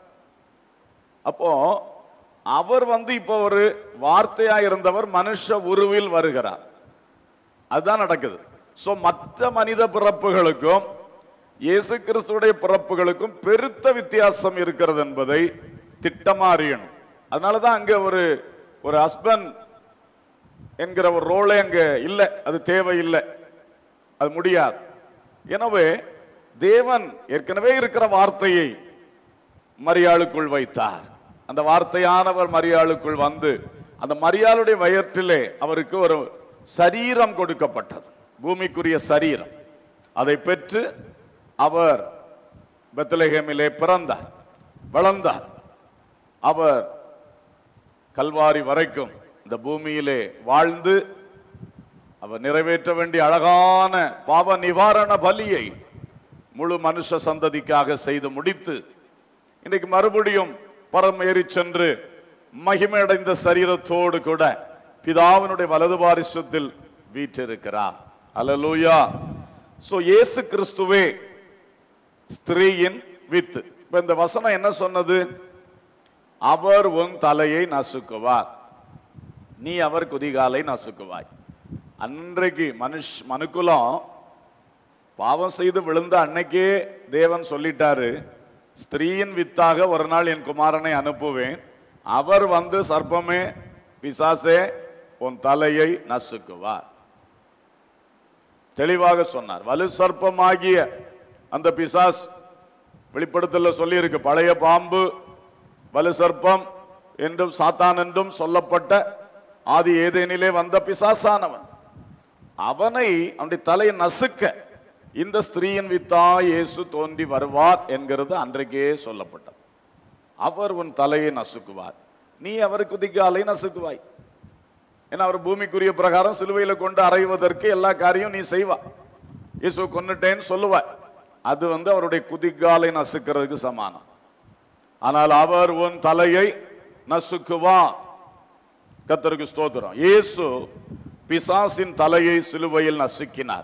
அப்போ அவர் வந்து இப்போ ஒரு வார்த்தையா இருந்தவர் மனுஷ உருவில் வருகிறார் அதுதான் நடக்குது சோ மற்ற மனித பிறப்புகளுக்கும் இயேசு கிறிஸ்துடைய பிறப்புகளுக்கும் பெருத்த வித்தியாசம் இருக்கிறது என்பதை திட்டமா அறியணும் அதனாலதான் அங்க ஒரு ஒரு ஹஸ்பண்ட் என்கிற ஒரு ரோலே அங்க இல்லை அது தேவையில்லை அது முடியாது எனவே தேவன் ஏற்கனவே இருக்கிற வார்த்தையை மரியாளுக்குள் வைத்தார் அந்த வார்த்தையானவர் மரியாளுக்குள் வந்து அந்த மரியாளுடைய வயற்றிலே அவருக்கு ஒரு சரீரம் கொடுக்கப்பட்டது பூமிக்குரிய சரீரம் அதை பெற்று அவர் பெத்லகேமிலே பிறந்தார் வளர்ந்தார் அவர் கல்வாரி வரைக்கும் இந்த பூமியிலே வாழ்ந்து அவர் நிறைவேற்ற வேண்டிய அழகான பாவ நிவாரண பலியை முழு மனுஷ சந்ததிக்காக செய்து முடித்து இன்னைக்கு மறுபடியும் பரம் ஏறி சென்று மகிமையடைந்த சரீரத்தோடு கூட பிதாவினுடைய வலது பாரிசத்தில் வீற்றிருக்கிறார் அல்லேலூயா சோ இயேசு கிறிஸ்துவே ஸ்திரீயின் வித்து இப்ப இந்த வசனம் என்ன சொன்னது அவர் உன் தலையை நசுக்குவார் நீ அவர் குதிகாலை நசுக்குவாய் அன்றைக்கு மனுஷ் மனுக்குலம் பாவம் செய்து விழுந்த அன்னைக்கே தேவன் சொல்லிட்டாரு ஸ்திரீயின் வித்தாக ஒரு நாள் என் குமாரனை அனுப்புவேன் அவர் வந்து சர்ப்பமே பிசாசே உன் தலையை நசுக்குவார் தெளிவாக சொன்னார் வலு சர்ப்பமாகிய அந்த பிசாஸ் வெளிப்படுத்தல சொல்லி இருக்கு பழைய பாம்பு வலு சர்ப்பம் என்றும் சாத்தான் என்றும் சொல்லப்பட்ட ஆதி ஏதேனிலே வந்த பிசாசானவன் அவனை அவனுடைய தலையை நசுக்க இந்த ஸ்திரீயின் வித்தா இயேசு தோன்றி வருவார் என்கிறது அன்றைக்கே சொல்லப்பட்டது அவர் உன் தலையை நசுக்குவார் நீ அவர் குதிக்காலை நசுக்குவாய் ஏன்னா அவர் பூமிக்குரிய பிரகாரம் சிலுவையில கொண்டு அறைவதற்கு எல்லா காரியம் நீ செய்வா இயேசு கொன்னுட்டேன்னு சொல்லுவாய் அது வந்து அவருடைய குதிக்காலை நசுக்கிறதுக்கு சமானம் ஆனால் அவர் உன் தலையை நசுக்குவார் கத்தருக்கு ஸ்தோத்திரம் இயேசு பிசாசின் தலையை சிலுவையில் நசுக்கினார்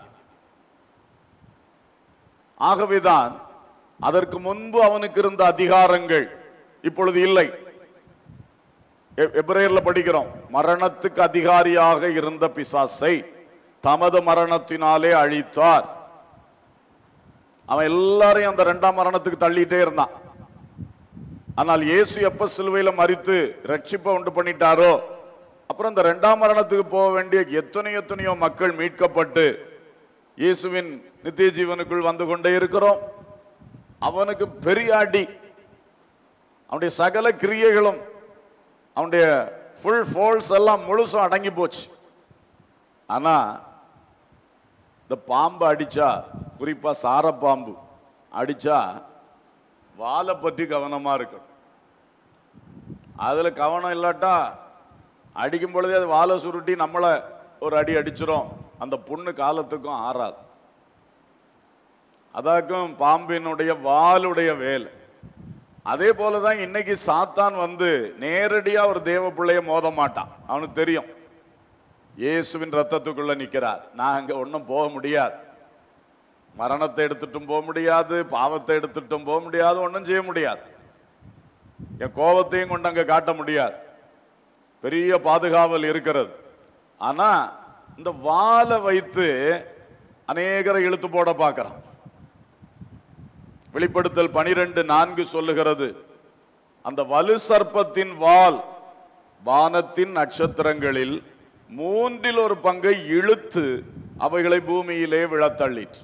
ஆகவேதான் அதற்கு முன்பு அவனுக்கு இருந்த அதிகாரங்கள் இப்பொழுது இல்லை எ- எபிரேயர்ல படிக்கிறோம் மரணத்துக்கு அதிகாரியாக இருந்த பிசாசை தமது மரணத்தினாலே அழித்தார் அவன் எல்லாரையும் அந்த இரண்டாம் மரணத்துக்கு தள்ளிட்டே இருந்தான் ஆனால் இயேசு எப்ப சிலுவையில மறித்து ரட்சிப்பை உண்டு பண்ணிட்டாரோ அப்புறம் இந்த இரண்டாம் மரணத்துக்கு போக வேண்டிய எத்தனையோ எத்தனையோ மக்கள் மீட்கப்பட்டு இயேசுவின் நித்திய ஜீவனுக்குள் வந்து கொண்டே இருக்கிறோம் அவனுக்கு பெரிய அடி அவனுடைய சகல கிரியைகளும் அவனுடைய ஃபுல் ஃபோல்ஸ் எல்லாம் முழுசும் அடங்கி போச்சு ஆனா இந்த பாம்பு அடிச்சா குறிப்பா சாரப்பாம்பு அடிச்சா வாலை பற்றி கவனமா இருக்கணும் அதுல கவனம் இல்லாட்டா அடிக்கும் பொழுதே அது வாலை சுருட்டி நம்மளை ஒரு அடி அடிச்சிரும் அந்த புண்ணு காலத்துக்கும் ஆறாது அதாக்கும் பாம்பினுடைய வாளுடைய வேலை அதே போலதான் இன்னைக்கு சாத்தான் வந்து நேரடியா ஒரு தேவ பிள்ளைய மோத மாட்டான் அவனுக்கு தெரியும் இயேசுவின் ரத்தத்துக்குள்ள நிக்கிறார் நான் அங்க ஒன்றும் போக முடியாது மரணத்தை எடுத்துட்டும் போக முடியாது பாவத்தை எடுத்துட்டும் போக முடியாது ஒன்றும் செய்ய முடியாது என் கோபத்தையும் கொண்டு அங்க காட்ட முடியாது பெரிய பாதுகாவல் இருக்கிறது ஆனா இந்த வாளை வைத்து அநேகரை இழுத்து போட பார்க்கறான் வெளிப்படுத்தல் பனிரெண்டு நான்கு சொல்லுகிறது அந்த வலு சர்ப்பத்தின் வால் வானத்தின் நட்சத்திரங்களில் மூன்றில் ஒரு பங்கை இழுத்து அவைகளை பூமியிலே விழத்தள்ளிற்று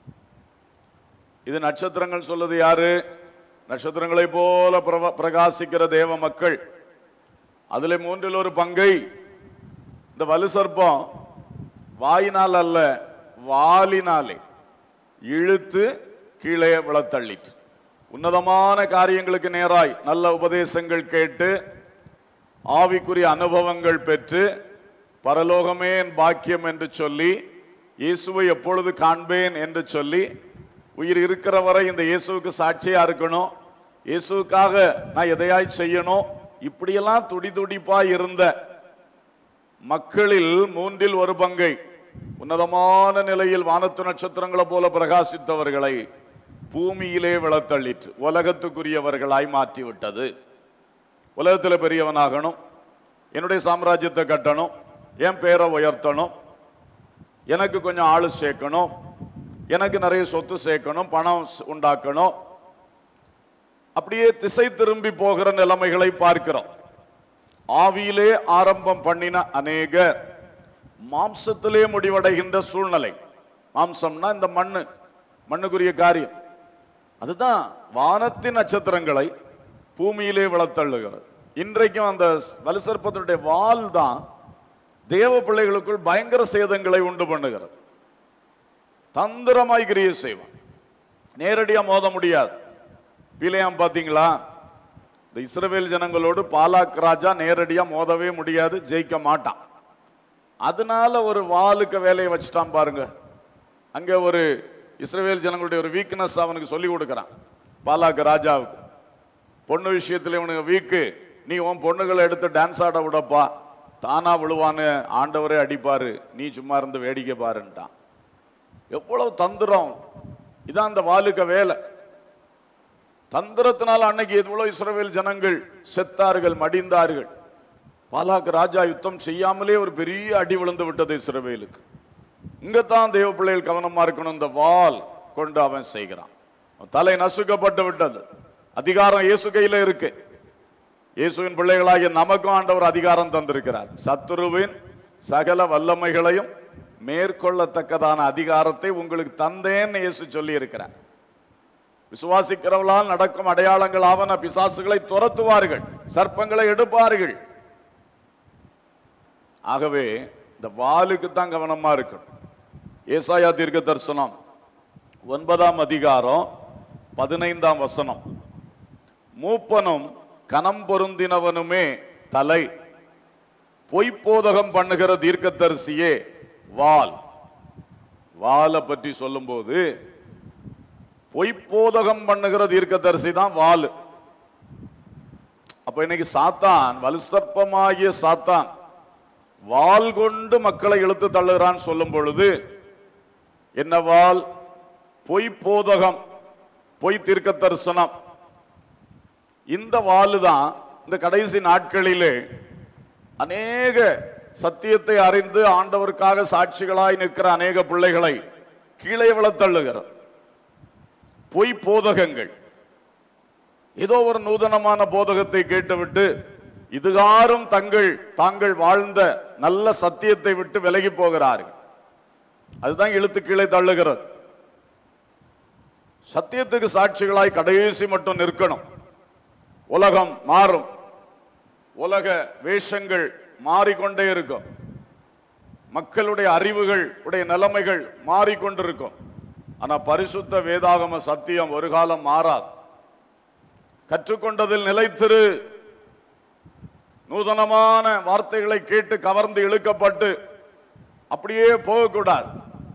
இது நட்சத்திரங்கள் சொல்லுது யாரு நட்சத்திரங்களை போல பிரவ- பிரகாசிக்கிற தேவ மக்கள் அதுல மூன்றில் ஒரு பங்கை இந்த வலு சர்ப்பம் வாயினால் அல்ல வாலினாலே இழுத்து கீழே விழத்தள்ளிற்று உன்னதமான காரியங்களுக்கு நேராய் நல்ல உபதேசங்கள் கேட்டு ஆவிக்குரிய அனுபவங்கள் பெற்று பரலோகமே என் பாக்கியம் என்று சொல்லி இயேசுவை எப்பொழுது காண்பேன் என்று சொல்லி உயிர் இருக்கிற வரை இந்த இயேசுவுக்கு சாட்சியா இருக்கணும் இயேசுவுக்காக நான் எதையாய் செய்யணும் இப்படியெல்லாம் துடி துடிப்பா இருந்த மக்களில் மூன்றில் ஒரு பங்கை உன்னதமான நிலையில் வானத்து நட்சத்திரங்களை போல பிரகாசித்தவர்களை பூமியிலே விழத்தள்ளிற்று உலகத்துக்குரியவர்களாய் மாற்றி விட்டது உலகத்தில் பெரியவனாகணும் என்னுடைய சாம்ராஜ்யத்தை கட்டணும் என் பேரை உயர்த்தணும் எனக்கு கொஞ்சம் ஆளு சேர்க்கணும் எனக்கு நிறைய சொத்து சேர்க்கணும் பணம் ஸ்- உண்டாக்கணும் அப்படியே திசை திரும்பி போகிற நிலைமைகளை பார்க்கிறோம் ஆவியிலே ஆரம்பம் பண்ணின அநேகர் மாம்சத்திலே முடிவடைகின்ற சூழ்நிலை மாம்சம்னா இந்த மண்ணு மண்ணுக்குரிய காரியம் அதுதான் வானத்தின் நட்சத்திரங்களை பூமியிலே விழத்தள்ளுகிறது இன்றைக்கும் அந்த வலுசற்பத்தினுடைய வால் தான் தேவ பிள்ளைகளுக்குள் பயங்கர சேதங்களை உண்டு பண்ணுகிறது தந்திரமாய் கிரியை செய்வான் நேரடியா மோத முடியாது பிழையாம் பாத்தீங்களா இந்த இஸ்ரவேல் ஜனங்களோடு பாலாக் ராஜா நேரடியா மோதவே முடியாது ஜெயிக்க மாட்டான் அதனால ஒரு வாளுக்கு வேலையை வச்சுட்டான் பாருங்க அங்க ஒரு இஸ்ரவேல் ஜனங்களுடைய ஒரு வீக்னஸ் அவனுக்கு சொல்லி கொடுக்கறான் பாலாக் ராஜாவுக்கு பொண்ணு விஷயத்துல இவனுக்கு வீக்கு நீ உன் பொண்ணுகளை எடுத்து டான்ஸ் ஆட விடப்பா தானா விழுவான்னு ஆண்டவரே அடிப்பாரு நீ சும்மா இருந்து வேடிக்கை பாருன்ட்டான் எவ்வளவு தந்திரம் இதான் அந்த வாலுக்க வேலை தந்திரத்தினால அன்னைக்கு எவ்வளவு இஸ்ரவேல் ஜனங்கள் செத்தார்கள் மடிந்தார்கள் பாலாக்கு ராஜா யுத்தம் செய்யாமலே ஒரு பெரிய அடி விழுந்து விட்டது இஸ்ரவேலுக்கு இங்கத்தான் தேவ பிள்ளைகள் கவனமா இருக்கணும் இந்த வால் கொண்டு அவன் செய்கிறான் அவன் தலை நசுக்கப்பட்டு விட்டது அதிகாரம் இயேசு கையில இருக்கு இயேசுவின் பிள்ளைகளாகிய நமக்கும் ஆண்டவர் அதிகாரம் தந்திருக்கிறார் சத்துருவின் சகல வல்லமைகளையும் மேற்கொள்ளத்தக்கதான அதிகாரத்தை உங்களுக்கு தந்தேன்னு இயேசு சொல்லி இருக்கிறார் விசுவாசிக்கிறவர்களால் நடக்கும் அடையாளங்கள் ஆவன பிசாசுகளை துரத்துவார்கள் சர்ப்பங்களை எடுப்பார்கள் ஆகவே இந்த வாளுக்கு தான் கவனமா இருக்கணும் ஏசாயா தீர்க்க தரிசனம் ஒன்பதாம் அதிகாரம் பதினைந்தாம் வசனம் மூப்பனும் கனம் பொருந்தினவனுமே தலை பொய்ப்போதகம் பண்ணுகிற தீர்க்கதரிசியே வால் வாலை பற்றி சொல்லும்போது பொய்ப்போதகம் பண்ணுகிற தீர்க்கதரிசி தான் வால் அப்ப இன்னைக்கு சாத்தான் வலுசற்பமாகிய சாத்தான் வாள் கொண்டு மக்களை இழுத்து தள்ளுகிறான் சொல்லும் பொழுது என்ன வாள் பொய் போதகம் பொய் தீர்க்க தரிசனம் இந்த வாளு தான் இந்த கடைசி நாட்களிலே அநேக சத்தியத்தை அறிந்து ஆண்டவருக்காக சாட்சிகளாய் நிற்கிற அநேக பிள்ளைகளை கீழே விழத் தள்ளுகிறது பொய் போதகங்கள் ஏதோ ஒரு நூதனமான போதகத்தை கேட்டுவிட்டு இதுகாரும் தங்கள் தாங்கள் வாழ்ந்த நல்ல சத்தியத்தை விட்டு விலகி போகிறார்கள் அதுதான் இழுத்து கீழே தள்ளுகிறது சத்தியத்துக்கு சாட்சிகளாய் கடைசி மட்டும் நிற்கணும் உலகம் மாறும் உலக வேஷங்கள் மாறிக்கொண்டே இருக்கும் மக்களுடைய அறிவுகள் உடைய நிலைமைகள் மாறிக்கொண்டிருக்கும் ஆனா பரிசுத்த வேதாகம சத்தியம் ஒரு காலம் மாறாது கற்றுக்கொண்டதில் நிலைத்திரு நூதனமான வார்த்தைகளை கேட்டு கவர்ந்து இழுக்கப்பட்டு அப்படியே போகக்கூடாது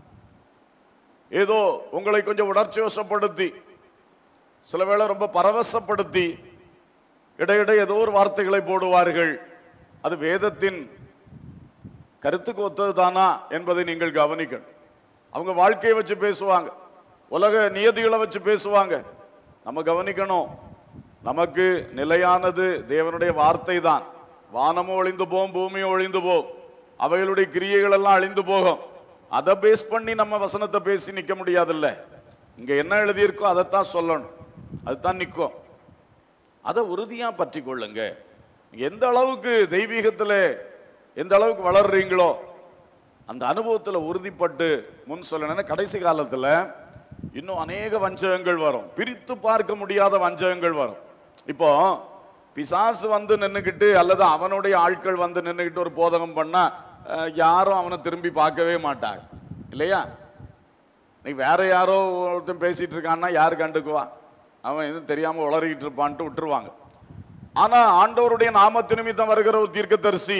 ஏதோ உங்களை கொஞ்சம் உணர்ச்சி வசப்படுத்தி சில வேளை ரொம்ப பரவசப்படுத்தி இடையிடை ஏதோ ஒரு வார்த்தைகளை போடுவார்கள் அது வேதத்தின் கருத்துக்கு ஒத்தது தானா என்பதை நீங்கள் கவனிக்கணும் அவங்க வாழ்க்கையை வச்சு பேசுவாங்க உலக நியதிகளை வச்சு பேசுவாங்க நம்ம கவனிக்கணும் நமக்கு நிலையானது தேவனுடைய வார்த்தை தான் வானமும் ஒளிந்து போகும் பூமியும் ஒளிந்து போகும் அவைகளுடைய கிரியைகள் எல்லாம் அழிந்து போகும் அதை பேஸ் பண்ணி நம்ம வசனத்தை பேசி நிக்க முடியாதுல்ல இங்க என்ன எழுதியிருக்கோ அதைத்தான் சொல்லணும் அதுதான் நிற்கும் அதை உறுதியா பற்றி கொள்ளுங்க எந்த அளவுக்கு தெய்வீகத்துல எந்த அளவுக்கு வளர்றீங்களோ அந்த அனுபவத்துல உறுதிப்பட்டு முன் சொல்லணும் கடைசி காலத்துல இன்னும் அநேக வஞ்சகங்கள் வரும் பிரித்து பார்க்க முடியாத வஞ்சகங்கள் வரும் இப்போ பிசாசு வந்து நின்னுக்கிட்டு அல்லது அவனுடைய ஆட்கள் வந்து நின்னுக்கிட்டு ஒரு போதகம் பண்ணா அஹ், யாரும் அவனை திரும்பி பார்க்கவே மாட்டாங்க இல்லையா நீ வேற யாரோ ஒருத்தன் பேசிட்டு இருக்கான்னா யாரு கண்டுக்குவா அவன் எதுவும் தெரியாம உளறிக்கிட்டு இருப்பான்ட்டு விட்டுருவாங்க ஆனா ஆண்டவருடைய நாமத்து நிமித்தம் வருகிற ஒரு தீர்க்கதரிசி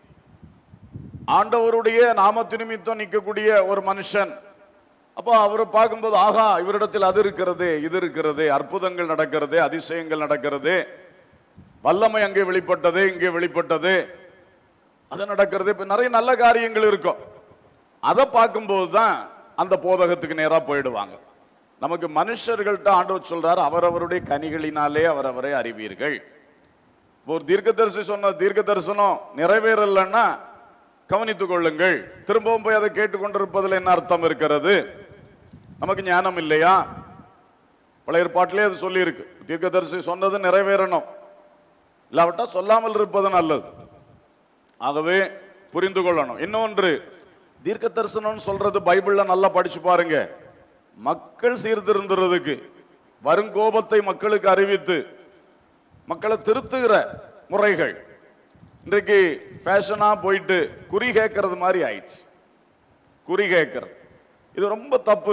ஆண்டவருடைய நாமத்து நிமித்தம் நிற்கக்கூடிய ஒரு மனுஷன் அப்போ அவரை பார்க்கும்போது ஆகா இவரிடத்தில் அது இருக்கிறது இது இருக்கிறது அற்புதங்கள் நடக்கிறது அதிசயங்கள் நடக்கிறது வல்லமை அங்கே வெளிப்பட்டது இங்கே வெளிப்பட்டது அது நடக்கிறது இப்ப நிறைய நல்ல காரியங்கள் இருக்கும் அதை பார்க்கும்போது தான் அந்த போதகத்துக்கு நேரா போயிடுவாங்க நமக்கு மனுஷர்கள்ட்ட ஆண்டவர் சொல்றாரு அவரவருடைய கனிகளினாலே அவரவரை அறிவீர்கள் இப்ப ஒரு தீர்க்கதரிசி சொன்ன தீர்க்க தரிசனம் நிறைவேறலைன்னா கவனித்துக் கொள்ளுங்கள் திரும்பவும் போய் அதை கேட்டுக்கொண்டிருப்பதில் என்ன அர்த்தம் இருக்கிறது நமக்கு ஞானம் இல்லையா பழைய ஏற்பாட்டிலே அது சொல்லியிருக்கு தீர்க்கதரிசி சொன்னது நிறைவேறணும் இல்லாவிட்டா சொல்லாமல் இருப்பது நல்லது ஆகவே புரிந்து கொள்ளணும் இன்னொன்று தீர்க்க தரிசனம்னு சொல்றது பைபிள்ல நல்லா படிச்சு பாருங்க மக்கள் சீர்திருந்துறதுக்கு வருங்கோபத்தை மக்களுக்கு அறிவித்து மக்களை திருத்துகிற முறைகள் இன்றைக்கு ஃபேஷனா போயிட்டு குறி கேட்கறது மாதிரி ஆயிடுச்சு குறி கேட்கறது இது ரொம்ப தப்பு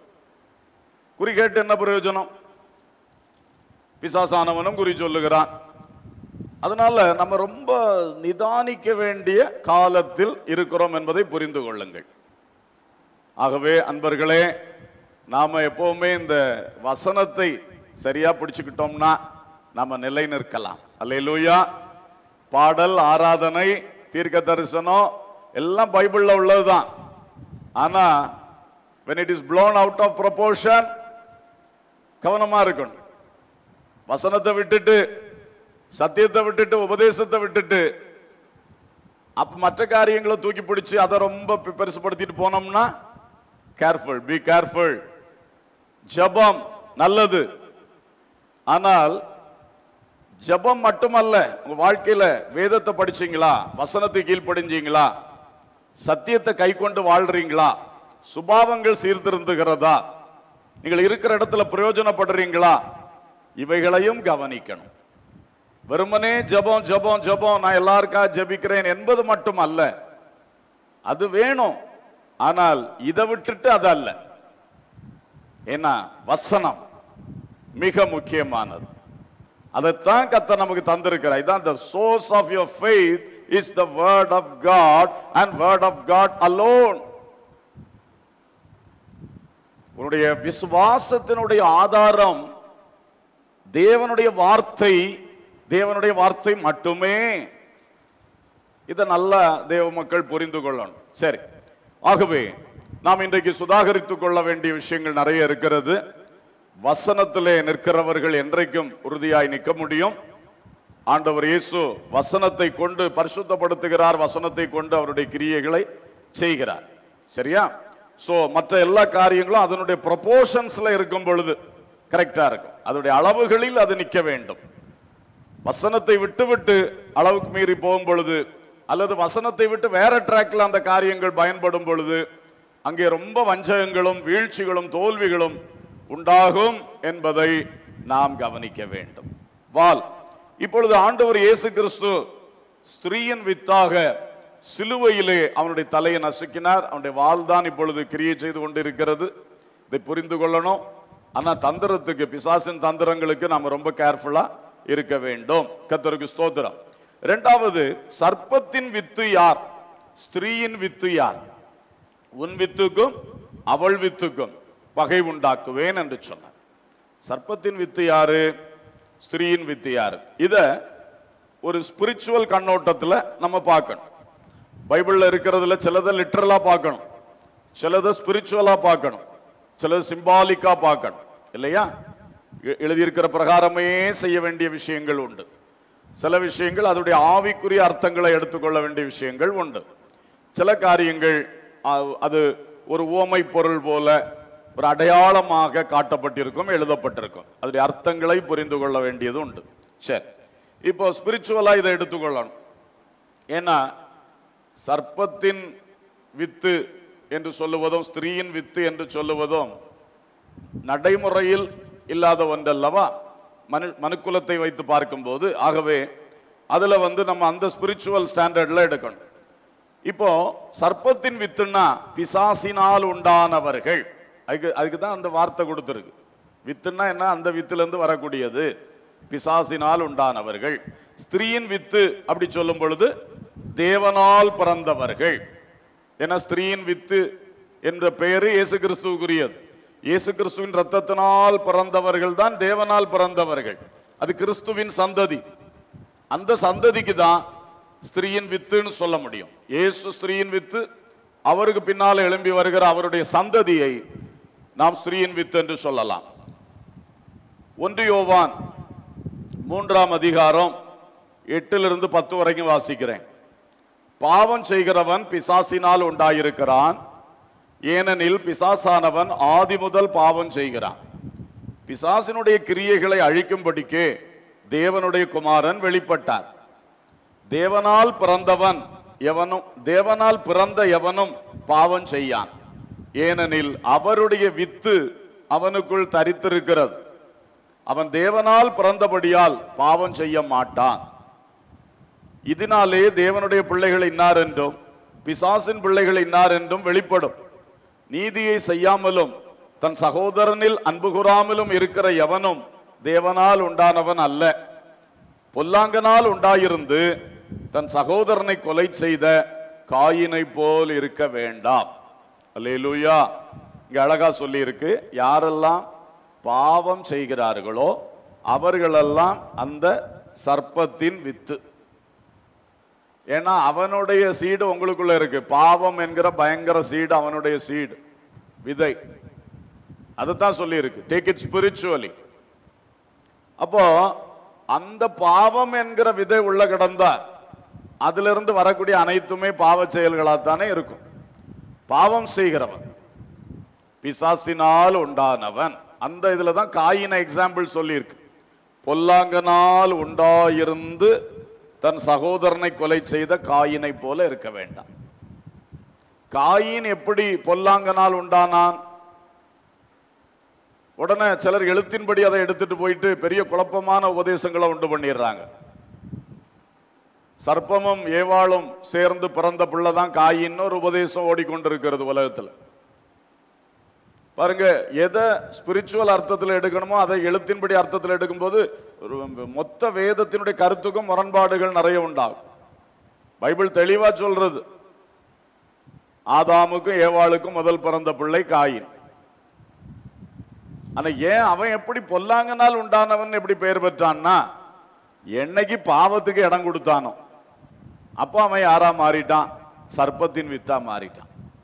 குறி கேட்டு என்ன பிரயோஜனம் பிசாசானவனும் குறி சொல்லுகிறான் அதனால நம்ம ரொம்ப நிதானிக்க வேண்டிய காலத்தில் இருக்கிறோம் என்பதை புரிந்து கொள்ளுங்கள் ஆகவே அன்பர்களே நாம எப்பவுமே இந்த வசனத்தை சரியா பிடிச்சுக்கிட்டோம்னா நாம நிலை நிற்கலாம் அல்லேலூயா பாடல் ஆராதனை தீர்க்க தரிசனம் எல்லாம் பைபிள்ல உள்ளதுதான் ஆனா when it is blown out of proportion கவனமா இருக்கணும் வசனத்தை விட்டுட்டு சத்தியத்தை விட்டுட்டு உபதேசத்தை விட்டுட்டு அப்ப மற்ற காரியங்களை தூக்கி பிடிச்சு அதை ரொம்ப பெ- பெருசுபடுத்திட்டு போனோம்னா கேர்ஃபுல் பி கேர்ஃபுல் ஜெபம் நல்லது ஆனால் ஜெபம் மட்டுமல்ல உங்க வாழ்க்கையில வேதத்தை படிச்சீங்களா வசனத்தை கீழ்ப்படிஞ்சீங்களா சத்தியத்தை கை கொண்டு வாழ்றீங்களா சுபாவங்கள் சீர்திருந்துகிறதா நீங்கள் இருக்கிற இடத்துல பிரயோஜனப்படுறீங்களா இவைகளையும் கவனிக்கணும் வெறுமனே ஜெபம் ஜெபம் ஜெபம் நான் எல்லாருக்கா ஜெபிக்கிறேன் என்பது மட்டும் அல்ல அது வேணும் ஆனால் இதை விட்டுட்டு அது அல்ல ஏன்னா வசனம் மிக முக்கியமானது அதைத்தான் கத்த நமக்கு தந்திருக்கிறார் இதான் the source of your faith is the word of God and word of God alone உன்னுடைய விசுவாசத்தினுடைய ஆதாரம் தேவனுடைய வார்த்தை தேவனுடைய வார்த்தை மட்டுமே இதை நல்லா தேவ மக்கள் புரிந்து கொள்ளணும் சரி ஆகவே நாம் இன்றைக்கு சுதாகரித்துக் கொள்ள வேண்டிய விஷயங்கள் நிறைய இருக்கிறது வசனத்திலே நிற்கிறவர்கள் என்றைக்கும் உறுதியாய் நிற்க முடியும் ஆண்டவர் இயேசு வசனத்தை கொண்டு பரிசுத்தப்படுத்துகிறார் வசனத்தை கொண்டு அவருடைய கிரியைகளை செய்கிறார் சரியா சோ மற்ற எல்லா காரியங்களும் அதனுடைய ப்ரொபோர்ஷன்ஸ்ல இருக்கும் பொழுது கரெக்டா இருக்கும் அதனுடைய அளவுகளில் அது நிற்க வேண்டும் வசனத்தை விட்டு விட்டு அளவுக்கு மீறி போகும் பொழுது அல்லது வசனத்தை விட்டு வேற ட்ராக்ல அந்த காரியங்கள் பயன்படும் பொழுது அங்கே ரொம்ப வஞ்சகங்களும் வீழ்ச்சிகளும் தோல்விகளும் உண்டாகும் என்பதை நாம் கவனிக்க வேண்டும் வால் இப்பொழுது ஆண்டவர் இயேசு கிறிஸ்து ஸ்திரீயின் வித்தாக சிலுவையிலே அவனுடைய தலையை நசுக்கினார் அவனுடைய வால் தான் இப்பொழுது கிரியை செய்து கொண்டிருக்கிறது இதை புரிந்து கொள்ளணும் ஆனா தந்திரத்துக்கு பிசாசின் தந்திரங்களுக்கு நாம ரொம்ப கேர்ஃபுல்லா இருக்க வேண்டும் கத்தருக்கு ஸ்தோத்திரம் இரண்டாவது சர்ப்பத்தின் வித்து யார் ஸ்திரீயின் வித்து யார் உன் வித்துக்கும் அவள் வித்துக்கும் பகை உண்டாக்குவேன் என்று சொன்னார் சர்ப்பத்தின் வித்து யாரு ஸ்திரீயின் வித்து யாரு இத ஒரு ஸ்பிரிச்சுவல் கண்ணோட்டத்துல நம்ம பார்க்கணும் பைபிள்ல இருக்கிறதுல சிலதை லிட்டரலா பார்க்கணும் சிலதை ஸ்பிரிச்சுவலா பார்க்கணும் சிலது சிம்பாலிக்கா பார்க்கணும் இல்லையா எ- எழுதியிருக்கிற பிரகாரமே செய்ய வேண்டிய விஷயங்கள் உண்டு சில விஷயங்கள் அதனுடைய ஆவிக்குரிய அர்த்தங்களை எடுத்துக்கொள்ள வேண்டிய விஷயங்கள் உண்டு சில காரியங்கள் அ- அது ஒரு உவமை பொருள் போல ஒரு அடையாளமாக காட்டப்பட்டிருக்கும் எழுதப்பட்டிருக்கும் அதனுடைய அர்த்தங்களை புரிந்து கொள்ள வேண்டியது உண்டு சரி இப்போ ஸ்பிரிச்சுவலா இதை எடுத்துக்கொள்ளணும் ஏன்னா சர்ப்பத்தின் வித்து என்று சொல்லுவதும் ஸ்திரீயின் வித்து என்று சொல்லுவதும் நடைமுறையில் இல்லாத ஒன்றல்லவா மனு மனுக்குலத்தை வைத்து பார்க்கும்போது ஆகவே அதுல வந்து நம்ம அந்த ஸ்பிரிச்சுவல் ஸ்டாண்டர்ட்ல எடுக்கணும் இப்போ சர்ப்பத்தின் வித்துன்னா பிசாசினால் உண்டானவர்கள் அதுக்கு அதுக்கு தான் அந்த வார்த்தை கொடுத்துருக்கு வித்துன்னா என்ன அந்த வித்துல இருந்து வரக்கூடியது பிசாசினால் உண்டானவர்கள் ஸ்திரீயின் வித்து அப்படி சொல்லும் பொழுது தேவனால் பிறந்தவர்கள் ஏன்னா ஸ்திரீயின் வித்து என்ற பெயரு இயேசு கிறிஸ்துவுக்குரியது இயேசு கிறிஸ்துவின் ரத்தத்தினால் பிறந்தவர்கள் தான் தேவனால் பிறந்தவர்கள் அது கிறிஸ்துவின் சந்ததி அந்த சந்ததிக்கு தான் ஸ்திரீயின் வித்துன்னு சொல்ல முடியும் இயேசு ஸ்திரீயின் வித்து அவருக்கு பின்னால எழும்பி வருகிற அவருடைய சந்ததியை நாம் ஸ்திரீயின் வித்து என்று சொல்லலாம் ஒன்று யோவான் மூன்றாம் அதிகாரம் எட்டிலிருந்து பத்து வரைக்கும் வாசிக்கிறேன் பாவம் செய்கிறவன் பிசாசினால் உண்டாயிருக்கிறான் ஏனெனில் பிசாசானவன் ஆதி முதல் பாவம் செய்கிறான் பிசாசினுடைய கிரியைகளை அழிக்கும்படிக்கே தேவனுடைய குமாரன் வெளிப்பட்டார் தேவனால் பிறந்தவன் எவனும் தேவனால் பிறந்த எவனும் பாவம் செய்யான் ஏனெனில் அவருடைய வித்து அவனுக்குள் தரித்திருக்கிறது அவன் தேவனால் பிறந்தபடியால் பாவம் செய்ய மாட்டான் இதனாலே தேவனுடைய பிள்ளைகள் இன்னார் என்றும் பிசாசின் பிள்ளைகள் இன்னார் என்றும் வெளிப்படும் நீதியை செய்யாமலும் தன் சகோதரனில் அன்பு கூறாமலும் இருக்கிற எவனும் தேவனால் உண்டானவன் அல்ல பொல்லாங்கனால் உண்டாயிருந்து தன் சகோதரனை கொலை செய்த காயினை போல் இருக்க வேண்டாம் அல்லேலூயா இங்க அழகா சொல்லி இருக்கு யாரெல்லாம் பாவம் செய்கிறார்களோ அவர்களெல்லாம் அந்த சர்ப்பத்தின் வித்து ஏன்னா அவனுடைய சீடு உங்களுக்குள்ள இருக்கு பாவம் என்கிற பயங்கர சீடு அவனுடைய சீடு விதை அதுதான் சொல்லி இருக்கு டேக் இட் ஸ்பிரிச்சுவலி அப்போ அந்த பாவம் என்கிற விதை உள்ள கிடந்தா அதுல இருந்து வரக்கூடிய அனைத்துமே பாவ செயல்களாத்தானே இருக்கும் பாவம் செய்கிறவன் பிசாசினால் உண்டானவன் அந்த இதுல தான் காயின எக்ஸாம்பிள் சொல்லியிருக்கு பொல்லாங்கனால் உண்டாயிருந்து தன் சகோதரனை கொலை செய்த காயினை போல இருக்க வேண்டாம் காயின் எப்படி பொல்லாங்கனால் உண்டானான் உடனே சிலர் எழுத்தின்படி அதை எடுத்துட்டு போயிட்டு பெரிய குழப்பமான உபதேசங்களை உண்டு பண்ணிடுறாங்க சர்ப்பமும் ஏவாளும் சேர்ந்து பிறந்த பிள்ளை தான் காயின்னு ஒரு உபதேசம் ஓடிக்கொண்டிருக்கிறது உலகத்தில் பாருங்க எதை ஸ்பிரிச்சுவல் அர்த்தத்தில் எடுக்கணுமோ அதை எழுத்தின்படி அர்த்தத்தில் எடுக்கும்போது ஒரு மொத்த வேதத்தினுடைய கருத்துக்கும் முரண்பாடுகள் நிறைய உண்டாகும் பைபிள் தெளிவா சொல்றது ஆதாமுக்கும் ஏவாளுக்கும் முதல் பிறந்த பிள்ளை காயின் ஆனா ஏன் அவன் எப்படி பொல்லாங்கனால் உண்டானவன் எப்படி பெயர் பெற்றான்னா என்னைக்கு பாவத்துக்கு இடம் கொடுத்தானோ அப்போ அவன் யாரா மாறிட்டான் சர்ப்பத்தின் வித்தா மாறிட்டான்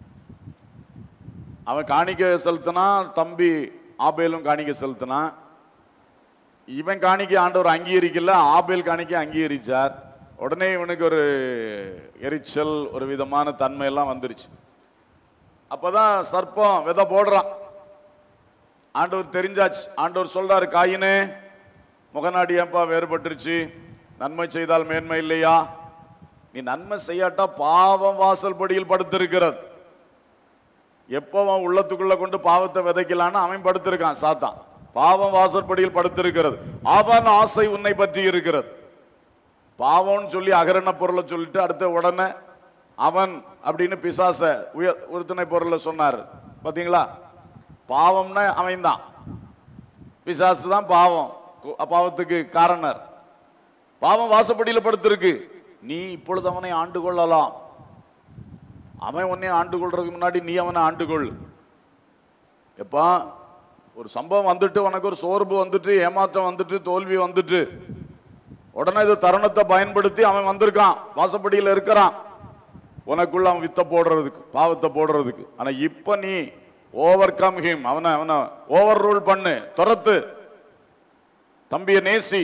அவன் காணிக்க செலுத்தினான் தம்பி ஆபேலும் காணிக்க செலுத்தினான் இவன் காணிக்க ஆண்டவர் அங்கீகரிக்கல ஆபேல் காணிக்க அங்கீகரிச்சார் உடனே இவனுக்கு ஒரு எரிச்சல் ஒரு விதமான தன்மை எல்லாம் வந்துருச்சு அப்பதான் சர்ப்பம் விதை போடுறான் ஆண்டவர் தெரிஞ்சாச்சு ஆண்டவர் சொல்றாரு காயினே முகநாடி ஏன்பா வேறுபட்டுருச்சு நன்மை செய்தால் மேன்மை இல்லையா நீ நன்மை செய்யாட்டா பாவம் வாசல் படியில் படுத்திருக்கிறது எப்போ அவன் உள்ளத்துக்குள்ள கொண்டு பாவத்தை விதைக்கலான்னு அவன் படுத்திருக்கான் சாத்தான் பாவம் வாசற்படியில் படுத்திருக்கிறது அவன் ஆசை உன்னை பற்றி இருக்கிறது பாவம்னு சொல்லி அகரண பொருளை சொல்லிட்டு அடுத்த உடனே அவன் அப்படின்னு பிசாச உயர் உறுத்துணை பொருளை சொன்னார் பாத்தீங்களா பாவம்னா அவன் தான் பிசாசு தான் பாவம் கு- பாவத்துக்கு காரணர் பாவம் வாசப்படியில படுத்திருக்கு நீ இப்பொழுது அவனை ஆண்டு கொள்ளலாம் அவன் உன்னை ஆண்டு கொள்றதுக்கு முன்னாடி நீ அவனை ஆண்டு கொள் எப்பா ஒரு சம்பவம் வந்துட்டு உனக்கு ஒரு சோர்வு வந்துட்டு ஏமாற்றம் வந்துட்டு தோல்வி வந்துட்டு உடனே இந்த தருணத்தை பயன்படுத்தி அவன் வந்திருக்கான் வாசப்படியில் இருக்கிறான் உனக்குள்ள அவன் வித்த போடுறதுக்கு பாவத்தை போடுறதுக்கு ஆனா இப்ப நீ ஓவர் கம் ஹிம் அவனை அவனை ஓவர் ரூல் பண்ணு துரத்து தம்பியை நேசி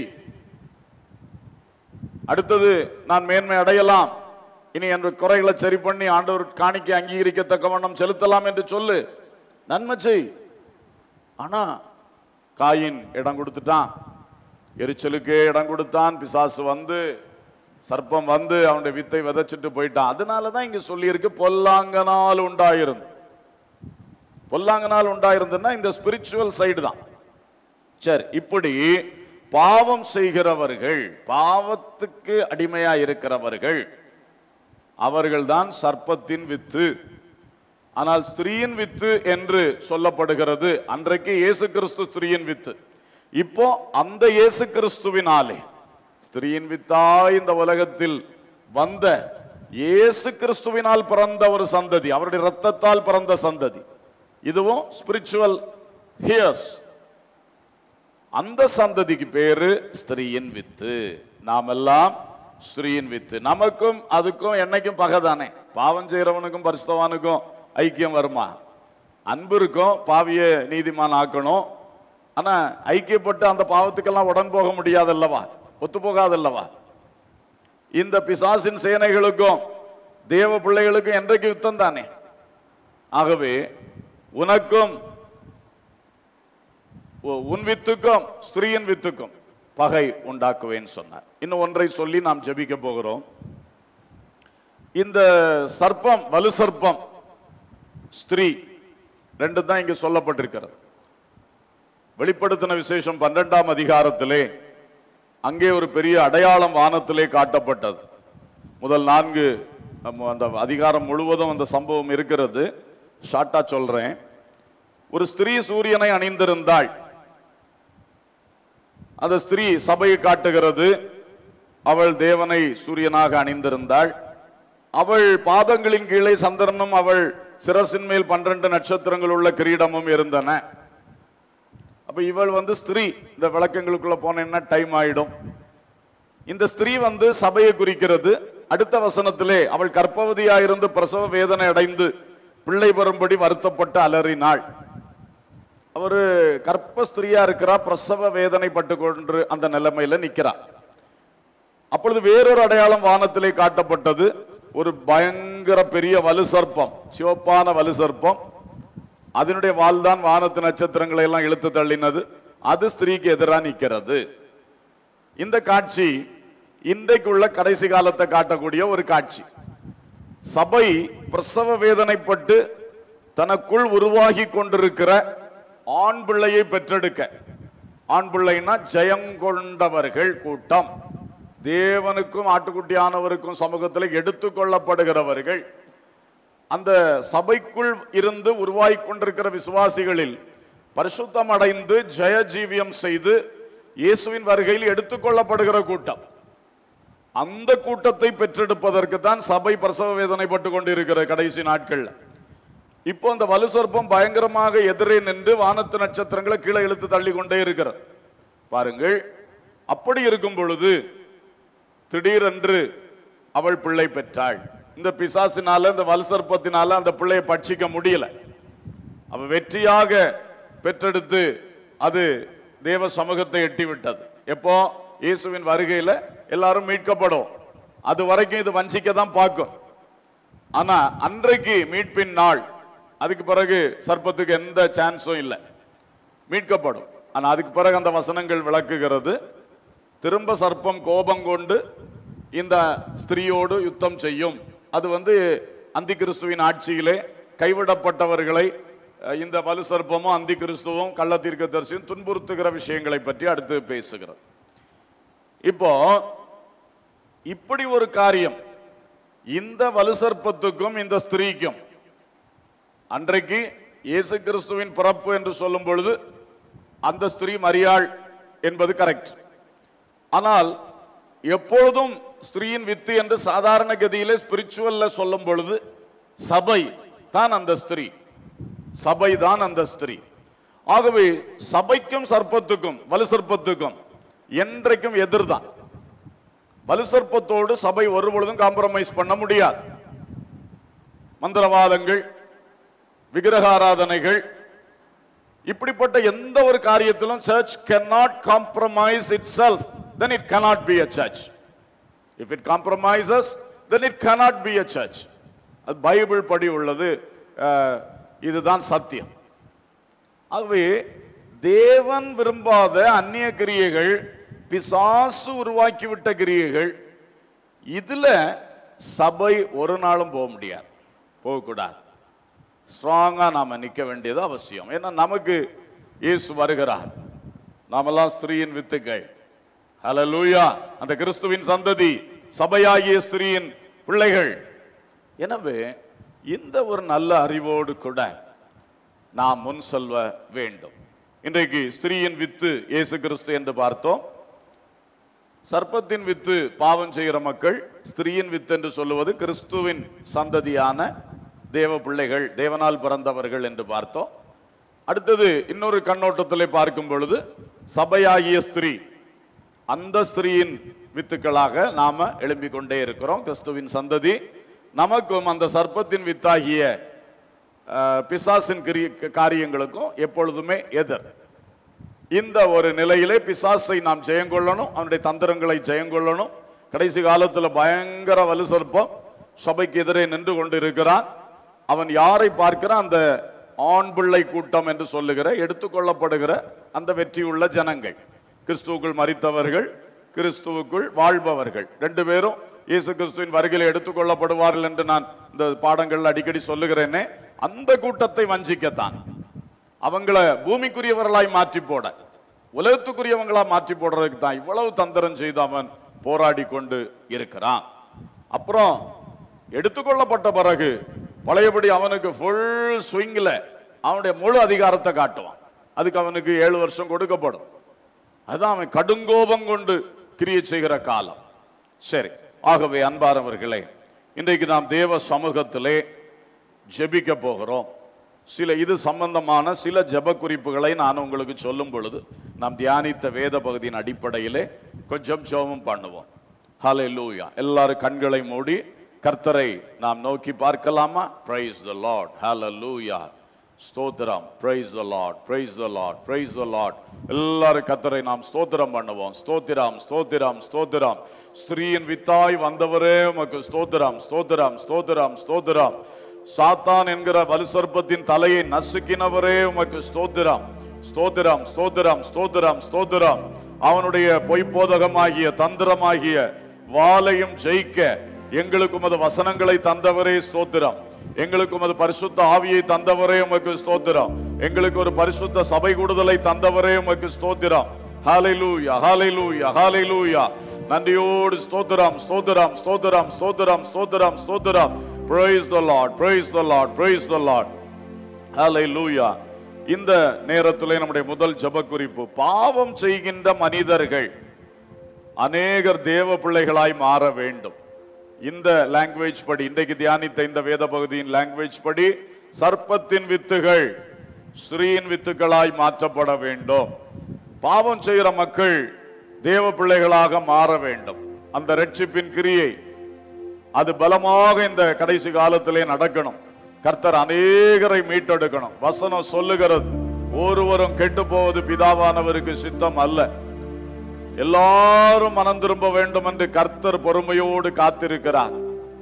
அடுத்தது நான் மேன்மை அடையலாம் இனி என்ற குறைகளை சரி பண்ணி ஆண்டவர் காணிக்க அங்கீகரிக்கத்தக்க வண்ணம் செலுத்தலாம் என்று சொல்லு நன்மை செய் ஆனா காயின் இடம் கொடுத்துட்டான் எரிச்சலுக்கே இடம் கொடுத்தான் பிசாசு வந்து சர்ப்பம் வந்து அவனுடைய வித்தை விதைச்சிட்டு போயிட்டான் அதனால தான் இங்க சொல்லியிருக்கு பொல்லாங்கனால் உண்டாயிருந்து பொல்லாங்கனால் உண்டாயிருந்துன்னா இந்த ஸ்பிரிச்சுவல் சைடு தான் சரி இப்படி பாவம் செய்கிறவர்கள் பாவத்துக்கு அடிமையா இருக்கிறவர்கள் அவர்கள்தான் சர்ப்பத்தின் வித்து ஆனால் ஸ்திரீயின் வித்து என்று சொல்லப்படுகிறது அன்றைக்கு இயேசு கிறிஸ்து ஸ்திரீயின் வித்து இப்போ அந்த இயேசு கிறிஸ்துவினாலே ஸ்திரீயின் வித்தாய் இந்த உலகத்தில் வந்த இயேசு கிறிஸ்துவினால் பிறந்த ஒரு சந்ததி அவருடைய இரத்தத்தால் பிறந்த சந்ததி இதுவும் ஸ்பிரிச்சுவல் ஹியர்ஸ் அந்த சந்ததிக்கு பேரு ஸ்திரீயின் வித்து நாமெல்லாம் ஸ்திரீயின் வித்து நமக்கும் அதுக்கும் என்னைக்கும் பகைதானே பாவம் செய்யறவனுக்கும் பரிசுத்தவானுக்கும் ஐக்கியம் வருமா அன்பு இருக்கும் பாவிய நீதிமான் ஆக்கணும் ஆனா ஐக்கியப்பட்டு அந்த பாவத்துக்கெல்லாம் உடன் போக முடியாதல்லவா ஒத்து போகாதல்லவா இந்த பிசாசின் சேனைகளுக்கும் தேவ பிள்ளைகளுக்கும் என்றைக்கு யுத்தம் தானே ஆகவே உனக்கும் உ- உன் வித்துக்கும் ஸ்திரீயின் வித்துக்கும் பகை உண்டாக்குவேன் சொன்னார் இன்னும் ஒன்றை சொல்லி நாம் ஜெபிக்க போகிறோம் இந்த சர்ப்பம் வலு சர்ப்பம் ஸ்திரீ ரெண்டு தான் இங்க சொல்லப்பட்டிருக்கிறது வெளிப்படுத்தின விசேஷம் பன்னெண்டாம் அதிகாரத்திலே அங்கே ஒரு பெரிய அடையாளம் வானத்திலே காட்டப்பட்டது முதல் நான்கு நம்ம அந்த அதிகாரம் முழுவதும் அந்த சம்பவம் இருக்கிறது ஷார்ட்டா சொல்றேன் ஒரு ஸ்திரீ சூரியனை அணிந்திருந்தாள் அந்த ஸ்திரீ சபையை காட்டுகிறது அவள் தேவனை சூரியனாக அணிந்திருந்தாள் அவள் பாதங்களின் கீழே சந்திரனும் அவள் சிரசின் மேல் பன்னிரண்டு நட்சத்திரங்கள் உள்ள கிரீடமும் இருந்தன அப்ப இவள் வந்து ஸ்திரீ இந்த விளக்கங்களுக்குள்ள போனேன்னா டைம் ஆயிடும் இந்த ஸ்திரீ வந்து சபையை குறிக்கிறது அடுத்த வசனத்திலே அவள் கர்ப்பவதியாயிருந்து பிரசவ வேதனை அடைந்து பிள்ளை பெறும்படி வருத்தப்பட்டு அலறினாள் அவரு கர்ப்ப ஸ்திரீயா இருக்கிறா பிரசவ வேதனைப்பட்டு கொண்டு அந்த நிலைமையில நிக்கிறா அப்பொழுது வேறொரு அடையாளம் வானத்திலே காட்டப்பட்டது ஒரு பயங்கர பெரிய வலு சர்ப்பம் சிவப்பான வலு சர்ப்பம் அதனுடைய வால்தான் வானத்து நட்சத்திரங்களை எல்லாம் இழுத்து தள்ளினது அது ஸ்திரீக்கு எதிராக நிக்கிறது இந்த காட்சி இன்றைக்குள்ள கடைசி காலத்தை காட்டக்கூடிய ஒரு காட்சி சபை பிரசவ வேதனைப்பட்டு தனக்குள் உருவாகி கொண்டிருக்கிற ஆண் பிள்ளையை பெற்றெடுக்க ஆண் பிள்ளைன்னா ஜெயங்கொண்டவர்கள் கூட்டம் தேவனுக்கும் ஆட்டுக்குட்டியானவருக்கும் சமூகத்தில் எடுத்துக்கொள்ளப்படுகிறவர்கள் அந்த சபைக்குள் இருந்து உருவாகிக் கொண்டிருக்கிற விசுவாசிகளில் பரிசுத்தம் அடைந்து ஜெய ஜீவியம் செய்து இயேசுவின் வருகையில் எடுத்துக்கொள்ளப்படுகிற கூட்டம் அந்த கூட்டத்தை பெற்றெடுப்பதற்கு தான் சபை பிரசவ வேதனைப்பட்டு கொண்டிருக்கிற கடைசி நாட்கள்ல இப்போ அந்த வலு சொற்பம் பயங்கரமாக எதிரே நின்று வானத்து நட்சத்திரங்களை கீழே இழுத்து தள்ளி கொண்டே இருக்கிறது பாருங்கள் அப்படி இருக்கும் பொழுது திடீரென்று அவள் பிள்ளை பெற்றாள் இந்த பிசாசினால இந்த வலுசற்பத்தினால அந்த பிள்ளையை பட்சிக்க முடியல அவ வெற்றியாக பெற்றெடுத்து அது தேவ சமூகத்தை எட்டி விட்டது எப்போ இயேசுவின் வருகையில எல்லாரும் மீட்கப்படும் அது வரைக்கும் இது வஞ்சிக்க தான் பார்க்கும் ஆனா அன்றைக்கு மீட்பின் நாள் அதுக்கு பிறகு சர்ப்பத்துக்கு எந்த சான்ஸும் இல்லை மீட்கப்படும் ஆனா அதுக்கு பிறகு அந்த வசனங்கள் விளக்குகிறது திரும்ப சர்ப்பம் கோபம் கொண்டு இந்த ஸ்திரீயோடு யுத்தம் செய்யும் அது வந்து அந்தி கிறிஸ்துவின் ஆட்சியிலே கைவிடப்பட்டவர்களை அஹ், இந்த வலு சர்ப்பமும் அந்தி கிறிஸ்துவும் கள்ளத்தீர்க்க தரிசியும் துன்புறுத்துகிற விஷயங்களை பற்றி அடுத்து பேசுகிறது இப்போ இப்படி ஒரு காரியம் இந்த வலு சர்ப்பத்துக்கும் இந்த ஸ்திரீக்கும் அன்றைக்கு இயேசு கிறிஸ்துவின் பிறப்பு என்று சொல்லும் பொழுது அந்த ஸ்திரீ மரியாள் என்பது கரெக்ட் ஆனால் எப்பொழுதும் ஸ்திரீயின் வித்து என்று சாதாரண கதியிலே ஸ்பிரிச்சுவல்ல சொல்லும் பொழுது சபை தான் அந்த ஸ்திரீ சபை தான் அந்த ஸ்திரீ ஆகவே சபைக்கும் சர்ப்பத்துக்கும் வலு சர்ப்பத்துக்கும் என்றைக்கும் எதிர்தான் வலு சர்ப்பத்தோடு சபை ஒரு பொழுதும் காம்ப்ரமைஸ் பண்ண முடியாது மந்திரவாதங்கள் விக்கிரகாராதனைகள் இப்படிப்பட்ட எந்த ஒரு காரியத்திலும் church cannot compromise itself then it cannot be a church if it compromises then it cannot be a church அது பைபிள் படி உள்ளது அஹ், இதுதான் சத்தியம் ஆகவே தேவன் விரும்பாத அந்நிய கிரியைகள் பிசாசு உருவாக்கிவிட்ட கிரியைகள் இதுல சபை ஒரு நாளும் போக முடியாது போகக்கூடாது ஸ்ட்ராங்கா நாம நிக்க வேண்டியது அவசியம் ஏன்னா நமக்கு இயேசு வருகிறார் நாமெல்லாம் ஸ்திரீயின் வித்துக்கள் ஹalleluya அந்த கிறிஸ்துவின் சந்ததி சபையாகிய ஸ்திரீயின் பிள்ளைகள் எனவே இந்த ஒரு நல்ல அறிவோடு கூட நாம் முன் செல்வ வேண்டும் இன்றைக்கு ஸ்திரீயின் வித்து இயேசு கிறிஸ்து என்று பார்த்தோம் சர்ப்பத்தின் வித்து பாவம் செய்கிற மக்கள் ஸ்திரீயின் வித்து என்று சொல்லுவது கிறிஸ்துவின் சந்ததியான தேவ பிள்ளைகள் தேவனால் பிறந்தவர்கள் என்று பார்த்தோம் அடுத்தது இன்னொரு கண்ணோட்டத்திலே பார்க்கும் பொழுது சபையாகிய ஸ்திரீ அந்த ஸ்திரீயின் வித்துக்களாக நாம எழும்பிக் கொண்டே இருக்கிறோம் கிறிஸ்துவின் சந்ததி நமக்கும் அந்த சர்ப்பத்தின் வித்தாகிய அஹ், பிசாசின் கிரிய- காரியங்களுக்கும் எப்பொழுதுமே எதிர் இந்த ஒரு நிலையிலே பிசாசை நாம் ஜெயங்கொள்ளணும் அவனுடைய தந்திரங்களை ஜெயங்கொள்ளணும் கடைசி காலத்துல பயங்கர வலு சர்ப்பம் சபைக்கு எதிரே நின்று கொண்டிருக்கிறான் அவன் யாரை பார்க்கிறான் அந்த ஆண் பிள்ளை கூட்டம் என்று சொல்லுகிற எடுத்துக்கொள்ளப்படுகிற அந்த வெற்றியுள்ள ஜனங்கள் கிறிஸ்துவுக்குள் மரித்தவர்கள் கிறிஸ்துவுக்குள் வாழ்பவர்கள் ரெண்டு பேரும் இயேசு கிறிஸ்துவின் வருகையில் எடுத்துக்கொள்ளப்படுவார்கள் என்று நான் இந்த பாடங்கள் அடிக்கடி சொல்லுகிறேனே அந்த கூட்டத்தை வஞ்சிக்கத்தான் அவங்கள பூமிக்குரியவர்களாய் மாற்றி போட உலகத்துக்குரியவங்களா மாற்றி போடுறதுக்கு தான் இவ்வளவு தந்திரம் செய்து அவன் போராடி கொண்டு இருக்கிறான் அப்புறம் எடுத்துக்கொள்ளப்பட்ட பிறகு பழையபடி அவனுக்கு ஃபுல் ஸ்விங்கில் அவனுடைய முழு அதிகாரத்தை காட்டுவான் அதுக்கு அவனுக்கு ஏழு வருஷம் கொடுக்கப்படும் அதான் அவன் கடுங்கோபம் கொண்டு கிரியை செய்கிற காலம் சரி ஆகவே அன்பானவர்களே இன்றைக்கு நாம் தேவ சமூகத்திலே ஜெபிக்க போகிறோம் சில இது சம்பந்தமான சில ஜெப குறிப்புகளை நான் உங்களுக்கு சொல்லும் பொழுது நாம் தியானித்த வேத பகுதியின் அடிப்படையிலே கொஞ்சம் ஜெபம் பண்ணுவோம் ஹalleluya எல்லாரும் கண்களை மூடி கர்த்தரை நாம் நோக்கி பார்க்கலாமா பிரைஸ் த லார்ட் ஹalleluya ஸ்தோத்திரம் praise the Lord praise the Lord praise the Lord எல்லாரும் கர்த்தரை நாம் ஸ்தோத்திரம் பண்ணுவோம் ஸ்தோத்திரம் ஸ்தோத்திரம் ஸ்தோத்திரம் ஸ்திரீயின் வித்தாய் வந்தவரே உமக்கு ஸ்தோத்திரம் ஸ்தோத்திரம் ஸ்தோத்திரம் ஸ்தோத்திரம் சாத்தான் என்கிற வலுசர்ப்பத்தின் தலையை நசுக்கினவரே உமக்கு ஸ்தோத்திரம் ஸ்தோத்திரம் ஸ்தோத்திரம் ஸ்தோத்திரம் ஸ்தோத்திரம் அவனுடைய பொய்ப்போதகமாகிய தந்திரமாகிய வாளையும் ஜெயிக்க எங்களுக்கு உமது வசனங்களை தந்தவரே ஸ்தோத்திரம் எங்களுக்கு உமது பரிசுத்த ஆவியை தந்தவரே உமக்கு ஸ்தோத்திரம் எங்களுக்கு ஒரு பரிசுத்த சபை கூடுதலை தந்தவரே உமக்கு ஸ்தோத்திரம் ஹalleluya ஹalleluya ஹalleluya நன்றியோடு ஸ்தோத்திரம் ஸ்தோத்திரம் ஸ்தோத்திரம் ஸ்தோத்திரம் ஸ்தோத்திரம் ஸ்தோத்திரம் praise the lord praise the lord praise the lord ஹalleluya இந்த நேரத்திலே நம்முடைய முதல் ஜெப குறிப்பு பாவம் செய்கின்ற மனிதர்கள் அநேகர் தேவ பிள்ளைகளாய் மாற வேண்டும் இந்த லாங்குவேஜ் படி இன்றைக்கு தியானித்த இந்த வேத பகுதியின் லாங்குவேஜ் படி சர்ப்பத்தின் வித்துகள் ஸ்ரீயின் வித்துக்களாய் மாற்றப்பட வேண்டும் பாவம் செய்கிற மக்கள் தேவ பிள்ளைகளாக மாற வேண்டும் அந்த ரட்சிப்பின் கிரியை அது பலமாக இந்த கடைசி காலத்திலே நடக்கணும் கர்த்தர் அநேகரை மீட்டெடுக்கணும் வசனம் சொல்லுகிறது ஒருவரும் கெட்டு போவது பிதாவானவருக்கு சித்தம் அல்ல எல்லாரும் மனம் திரும்ப வேண்டும் என்று கர்த்தர் பொறுமையோடு காத்திருக்கிறார்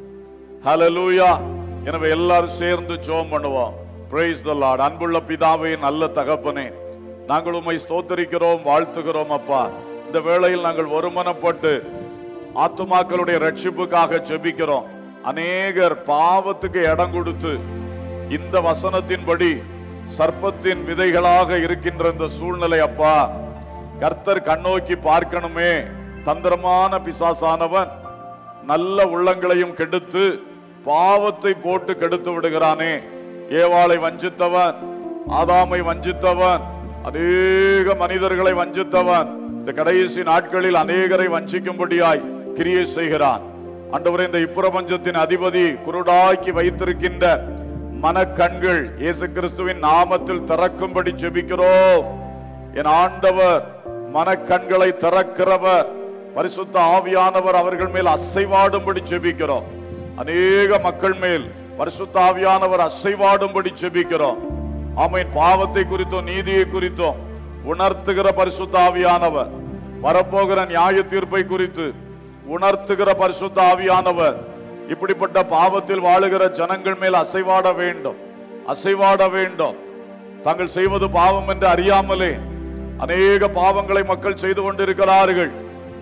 ஹalleluya எனவே எல்லாரும் சேர்ந்து ஜெபம் பண்ணுவோம் praise the lord அன்புள்ள பிதாவே நல்ல தகப்பனே நாங்கள் உம்மை ஸ்தோத்தரிக்கிறோம் வாழ்த்துகிறோம் அப்பா இந்த வேளையில் நாங்கள் ஒருமனப்பட்டு ஆத்துமாக்களுடைய ரட்சிப்புக்காக ஜெபிக்கிறோம் அநேகர் பாவத்துக்கு இடம் கொடுத்து இந்த வசனத்தின்படி சர்ப்பத்தின் விதைகளாக இருக்கின்ற இந்த சூழ்நிலை அப்பா கர்த்தர் கண்ணோக்கி பார்க்கணுமே தந்திரமான பிசாசானவன் நல்ல உள்ளங்களையும் கெடுத்து பாவத்தை போட்டு கெடுத்து விடுகிறானே ஏவாளை வஞ்சித்தவன் ஆதாமை வஞ்சித்தவன் அநேக மனிதர்களை வஞ்சித்தவன் இந்த கடைசி நாட்களில் அநேகரை வஞ்சிக்கும்படியாய் கிரியை செய்கிறான் ஆண்டவரே இந்த இப்பிரபஞ்சத்தின் அதிபதி குருடாக்கி வைத்திருக்கின்ற மனக்கண்கள் இயேசு கிறிஸ்துவின் நாமத்தில் திறக்கும்படி ஜெபிக்கிறோம் என் ஆண்டவர் மனக்கண்களை திறக்கிறவர் பரிசுத்த ஆவியானவர் அவர்கள் மேல் அசைவாடும்படி ஜெபிக்கிறோம் அநேக மக்கள் மேல் பரிசுத்த ஆவியானவர் அசைவாடும்படி ஜெபிக்கிறோம் ஆமையின் பாவத்தை குறித்தும் நீதியை குறித்தும் உணர்த்துகிற பரிசுத்த ஆவியானவர் வரப்போகிற நியாய தீர்ப்பை குறித்து உணர்த்துகிற பரிசுத்த ஆவியானவர் இப்படிப்பட்ட பாவத்தில் வாழுகிற ஜனங்கள் மேல் அசைவாட வேண்டும் அசைவாட வேண்டும் தாங்கள் செய்வது பாவம் என்று அறியாமலே அநேக பாவங்களை மக்கள் செய்து கொண்டிருக்கிறார்கள்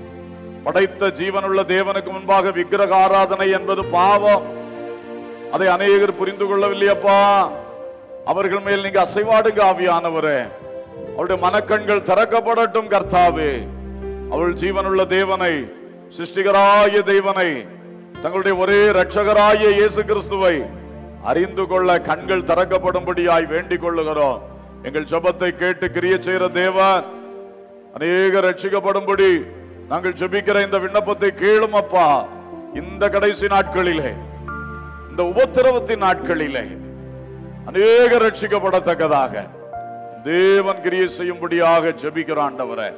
படைத்த ஜீவனுள்ள தேவனுக்கு முன்பாக விக்கிரக ஆராதனை என்பது பாவம் அதை அநேகர் புரிந்து கொள்ளவில்லையப்பா அவர்கள் மேல் நீங்க அசைவாடுங்க ஆவியானவரே அவருடைய மனக்கண்கள் திறக்கப்படட்டும் கர்த்தாவே அவள் ஜீவனுள்ள தேவனை சிருஷ்டிகராய தேவனை தங்களுடைய ஒரே இரட்சகராய இயேசு கிறிஸ்துவை அறிந்து கொள்ள கண்கள் திறக்கப்படும்படியாய் வேண்டிக் கொள்ளுகிறோம் எங்கள் ஜெபத்தை கேட்டு கிரிய செய்கிற தேவன் அநேக ரட்சிக்கப்படும்படி நாங்கள் ஜெபிக்கிற இந்த விண்ணப்பத்தை கேளும் அப்பா இந்த கடைசி நாட்களிலே இந்த உபத்திரவத்தின் நாட்களிலே அநேக ரட்சிக்கப்படத்தக்கதாக தேவன் கிரியை செய்யும்படியாக ஜெபிக்கிற ஆண்டவரே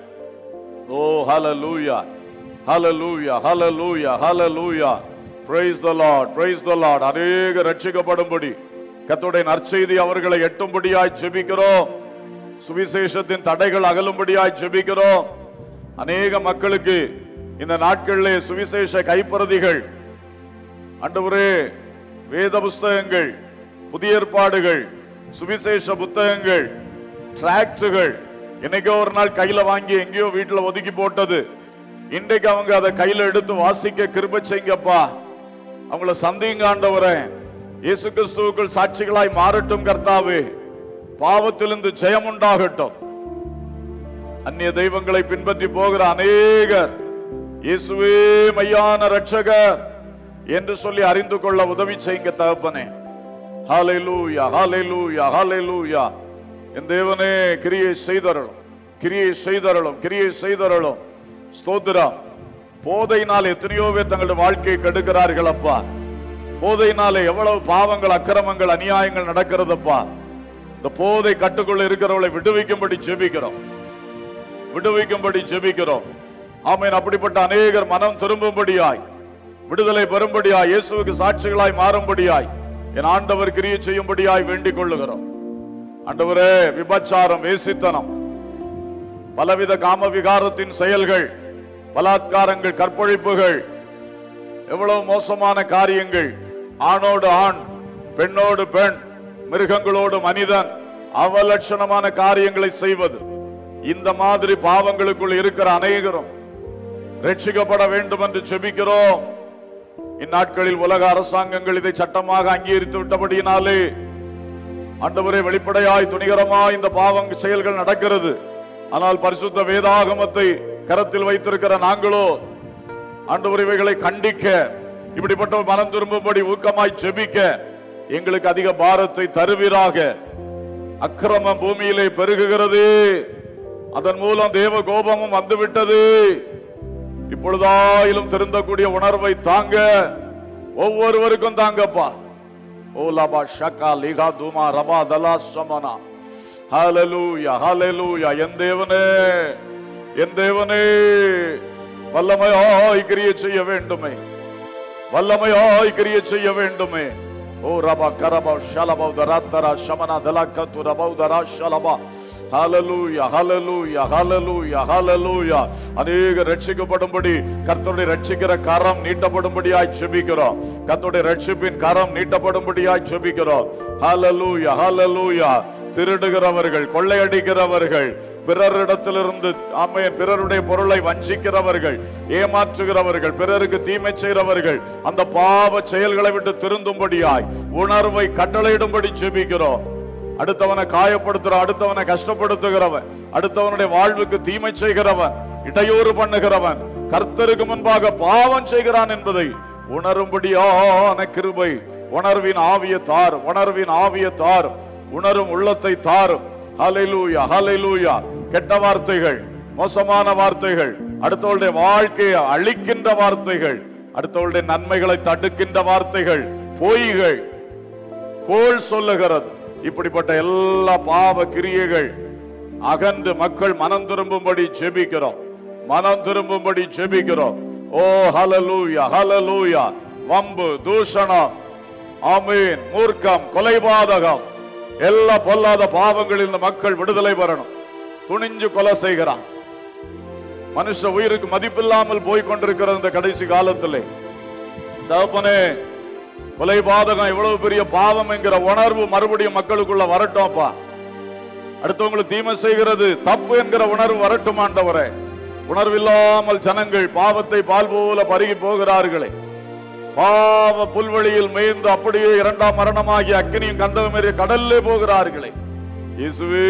ஓ ஹalleluya ஹalleluya ஹalleluya ஹalleluya praise the lord praise the lord அநேக ரட்சிக்கப்படும்படி கர்த்தருடைய நற்செய்தி அவர்களை எட்டும்படியாய் ஜெபிக்கிறோம் சுவிசேஷத்தின் தடைகள் அகலும்படியாய் ஜெபிக்கிறோம் அநேக மக்களுக்கு இந்த நாட்களிலே சுவிசேஷ கைப்பிரதிகள் ஆண்டவரே வேத புஸ்தகங்கள் புதிய ஏற்பாடுகள் சுவிசேஷ புத்தகங்கள் டிராக்டுகள் என்னைக்கோ ஒரு நாள் கையில வாங்கி எங்கேயோ வீட்டுல ஒதுக்கி போட்டது இன்றைக்கு அவங்க அதை கையில எடுத்து வாசிக்க கிருப செய்யுங்கப்பா அவங்கள சந்திங்க ஆண்டவரே இயேசு கிறிஸ்துவுக்குள் சாட்சிகளாய் மாறட்டும் கர்த்தாவே பாவத்திலிருந்து ஜெயம் உண்டாகட்டும் அந்நிய தெய்வங்களை பின்பற்றி போகிற அநேகர் இயேசுவே மையான ரட்சகர் என்று சொல்லி அறிந்து கொள்ள உதவி செய்யுங்க தகப்பனே ஹalleluya ஹalleluya ஹalleluya என் தேவனே கிரியை செய்தருளும் கிரியை செய்தருளும் கிரியை செய்தருளும் ஸ்தோத்திரம் போதையினால் எத்தனையோ பேர் தங்களுடைய வாழ்க்கையை கெடுக்கிறார்கள் அப்பா போதையினாலே எவ்வளவு பாவங்கள் அக்கிரமங்கள் அநியாயங்கள் நடக்கிறதப்பா இந்த போதை கட்டுக்குள்ள இருக்கிறவளை விடுவிக்கும்படி ஜெபிக்கிறோம் விடுவிக்கும்படி ஜெபிக்கிறோம் ஆமேன் அப்படிப்பட்ட அநேகர் மனம் திரும்பும்படியாய் விடுதலை பெறும்படியாய் இயேசுவுக்கு சாட்சிகளாய் மாறும்படியாய் என் ஆண்டவர் கிரியை செய்யும்படியாய் வேண்டிக் கொள்ளுகிறோம் ஆண்டவரே விபச்சாரம் வேசித்தனம் பலவித காம விகாரத்தின் செயல்கள் பலாத்காரங்கள் கற்பழிப்புகள் எவ்வளவு மோசமான காரியங்கள் ஆணோடு ஆண் பெண்ணோடு பெண் மிருகங்களோடு மனிதன் அவலட்சணமான காரியங்களை செய்வது இந்த மாதிரி பாவங்களுக்குள் இருக்கிற அநேகரும் ரட்சிக்கப்பட வேண்டும் என்று செபிக்கிறோம் இந்நாட்களில் உலக அரசாங்கங்கள் இதை சட்டமாக அங்கீகரித்து விட்டபடியினாலே ஆண்டவரே வெளிப்படையாய் துணிகரமாய் இந்த பாவம் செயல்கள் நடக்கிறது ஆனால் பரிசுத்த வேதாகமத்தை கரத்தில் வைத்திருக்கிற நாங்களோ ஆண்டவர் இவைகளை கண்டிக்க இப்படிப்பட்ட மனம் திரும்பும்படி ஊக்கமாய் ஜெபிக்க எங்களுக்கு அதிக பாரத்தை தருவீராக அக்கிரமம் பூமியிலே பெருகுகிறது அதன் மூலம் தேவ கோபமும் வந்துவிட்டது இப்பொழுதாயிலும் திருந்தக்கூடிய உணர்வை தாங்க ஒவ்வொருவருக்கும் தாங்கப்பா ஓலாபா ஷக்கா லிகா தூமா ரபா தலா சமனா ஹalleluya ஹalleluya என் தேவனே என் தேவனே வல்லமையாய் கிரியை செய்ய வேண்டுமே வல்லமையாய் கிரியை செய்ய வேண்டுமே ஓ ரபா கரபா ஷலபா தராத்தரா ஷமனா தலக்கத்து ரபா தரா ஷலபா ஹalleluya ஹalleluya ஹalleluya ஹalleluya அநேக ரட்சிக்கப்படும்படி கர்த்தருடைய ரட்சிக்கிற கரம் நீட்டப்படும்படியாய் ஜெபிக்கிறோம் கர்த்தருடைய ரட்சிப்பின் கரம் நீட்டப்படும்படியாய் ஜெபிக்கிறோம் ஹalleluya ஹalleluya திருடுகிறவர்கள் கொள்ளையடிக்கிறவர்கள் பிறரிடத்திலிருந்து ஆமென் பிறருடைய பொருளை வஞ்சிக்கிறவர்கள் ஏமாற்றுகிறவர்கள் பிறருக்கு தீமை செய்கிறவர்கள் அந்த பாவ செயல்களை விட்டு திருந்தும்படியாய் உணர்வை கட்டளையிடும்படி ஜெபிக்கிறோம் அடுத்தவனை காயப்படுத்துற அடுத்தவனை கஷ்டப்படுத்துகிறவன் அடுத்தவனுடைய வாழ்வுக்கு தீமை செய்கிறவன் இடையூறு பண்ணுகிறவன் கர்த்தருக்கு முன்பாக பாவம் செய்கிறான் என்பதை உணரும்படியான கிருபை உணர்வின் ஆவிய தார் உணர்வின் ஆவிய தார் உணரும் உள்ளத்தை தாரும் ஹalleluya ஹalleluya கெட்ட வார்த்தைகள் மோசமான வார்த்தைகள் அடுத்தவளுடைய வாழ்க்கையை அழிக்கின்ற வார்த்தைகள் அடுத்தவளுடைய நன்மைகளை தடுக்கின்ற வார்த்தைகள் பொய்கள் கோள் சொல்லுகிறது இப்படிப்பட்ட எல்லா பாவ கிரியைகள் அகன்று மக்கள் மனம் திரும்பும்படி ஜெபிக்கிறோம் மனம் திரும்பும்படி ஜெபிக்கிறோம் ஓ ஹalleluya ஹalleluya வம்பு தூஷணம் ஆமீன் மூர்க்கம் கொலைபாதகம் எல்லா பொல்லாத பாவங்களில் இந்த மக்கள் விடுதலை பெறணும் துணிஞ்சு கொலை செய்கிறான் மனுஷ உயிருக்கு மதிப்பில்லாமல் போய் கொண்டிருக்கிற இந்த கடைசி காலத்திலே தகப்பனே கொலைபாதகம் இவ்வளவு பெரிய பாவம் என்கிற உணர்வு மறுபடியும் மக்களுக்குள்ள வரட்டும்ப்பா அடுத்தவங்களுக்கு தீமை செய்கிறது தப்பு என்கிற உணர்வு வரட்டும் ஆண்டவரே உணர்வில்லாமல் ஜனங்கள் பாவத்தை பால் போல பருகி போகிறார்களே பாவ புல்வெளியில் மேய்ந்து அப்படியே இரண்டாம் மரணமாகி அக்கினியும் கந்தகம் ஏறிய கடல்லே போகிறார்களே இயேசுவே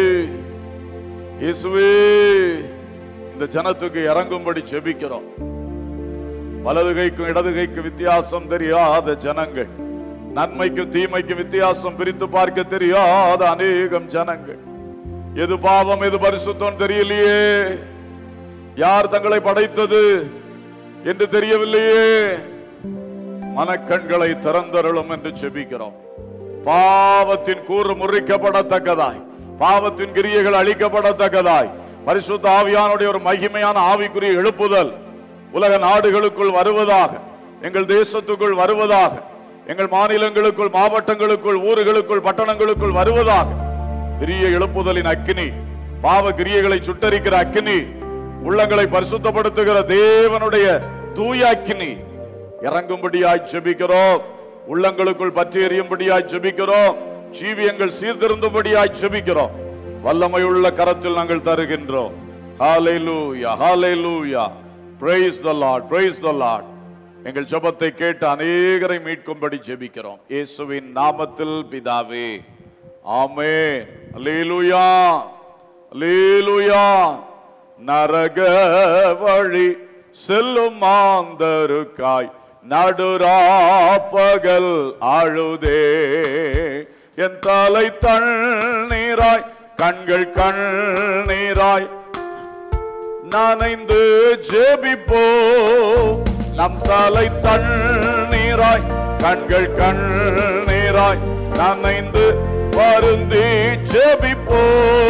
இயேசுவே இந்த ஜனத்துக்கு இறங்கும்படி ஜெபிக்கிறோம் வலது கைக்கும் இடது கைக்கும் வித்தியாசம் தெரியாத ஜனங்கள் நன்மைக்கும் தீமைக்கும் வித்தியாசம் பிரித்து பார்க்க தெரியாத அநேகம் ஜனங்கள் எது பாவம் எது பரிசுத்தம் தெரியலையே யார் தங்களை படைத்தது என்று தெரியவில்லையே மனக்கண்களை திறந்தருளும் என்று செபிக்கிறோம் பாவத்தின் கூறு முறிக்கப்படத்தக்கதாய் பாவத்தின் கிரியைகள் அழிக்கப்படத்தக்கதாய் பரிசுத்த ஆவியானுடைய ஒரு மகிமையான ஆவிக்குரிய எழுப்புதல் உலக நாடுகளுக்குள் வருவதாக எங்கள் தேசத்துக்குள் வருவதாக எங்கள் மாநிலங்களுக்குள் மாவட்டங்களுக்குள் ஊர்களுக்குள் பட்டணங்களுக்குள் வருவதாக பெரிய எழுப்புதலின் அக்கினி பாவ கிரியைகளை சுட்டரிக்கிற அக்கினி உள்ளங்களை பரிசுத்தப்படுத்துகிற தேவனுடைய தூய அக்கினி இறங்கும்படியாய் ஜெபிக்கிறோம் உள்ளங்களுக்குள் பற்றி எறியும்படியாய் ஜெபிக்கிறோம் ஜீவியங்கள் சீர்திருந்தும்படியாய் ஜெபிக்கிறோம் வல்லமையுள்ள கரத்தில் நாங்கள் தருகின்றோம் ஹalleluya ஹalleluya praise the lord praise the lord எங்கள் ஜெபத்தை கேட்டு அநேகரை மீட்கும்படி ஜெபிக்கிறோம் இயேசுவின் நாமத்தில் பிதாவே ஆமென் அல்லேலூயா அல்லேலூயா நரக வழி செல்லும் மாந்தருக்காய் நடுராப்பகல் அழுதே என் தலை தண்ணீராய் கண்கள் கண்ணீராய் நனைந்து ஜெபிப்போ நம் தலை தண்ணீராய் கண்கள் கண்ணீராய் நனைந்து வருந்தி ஜெபிப்போ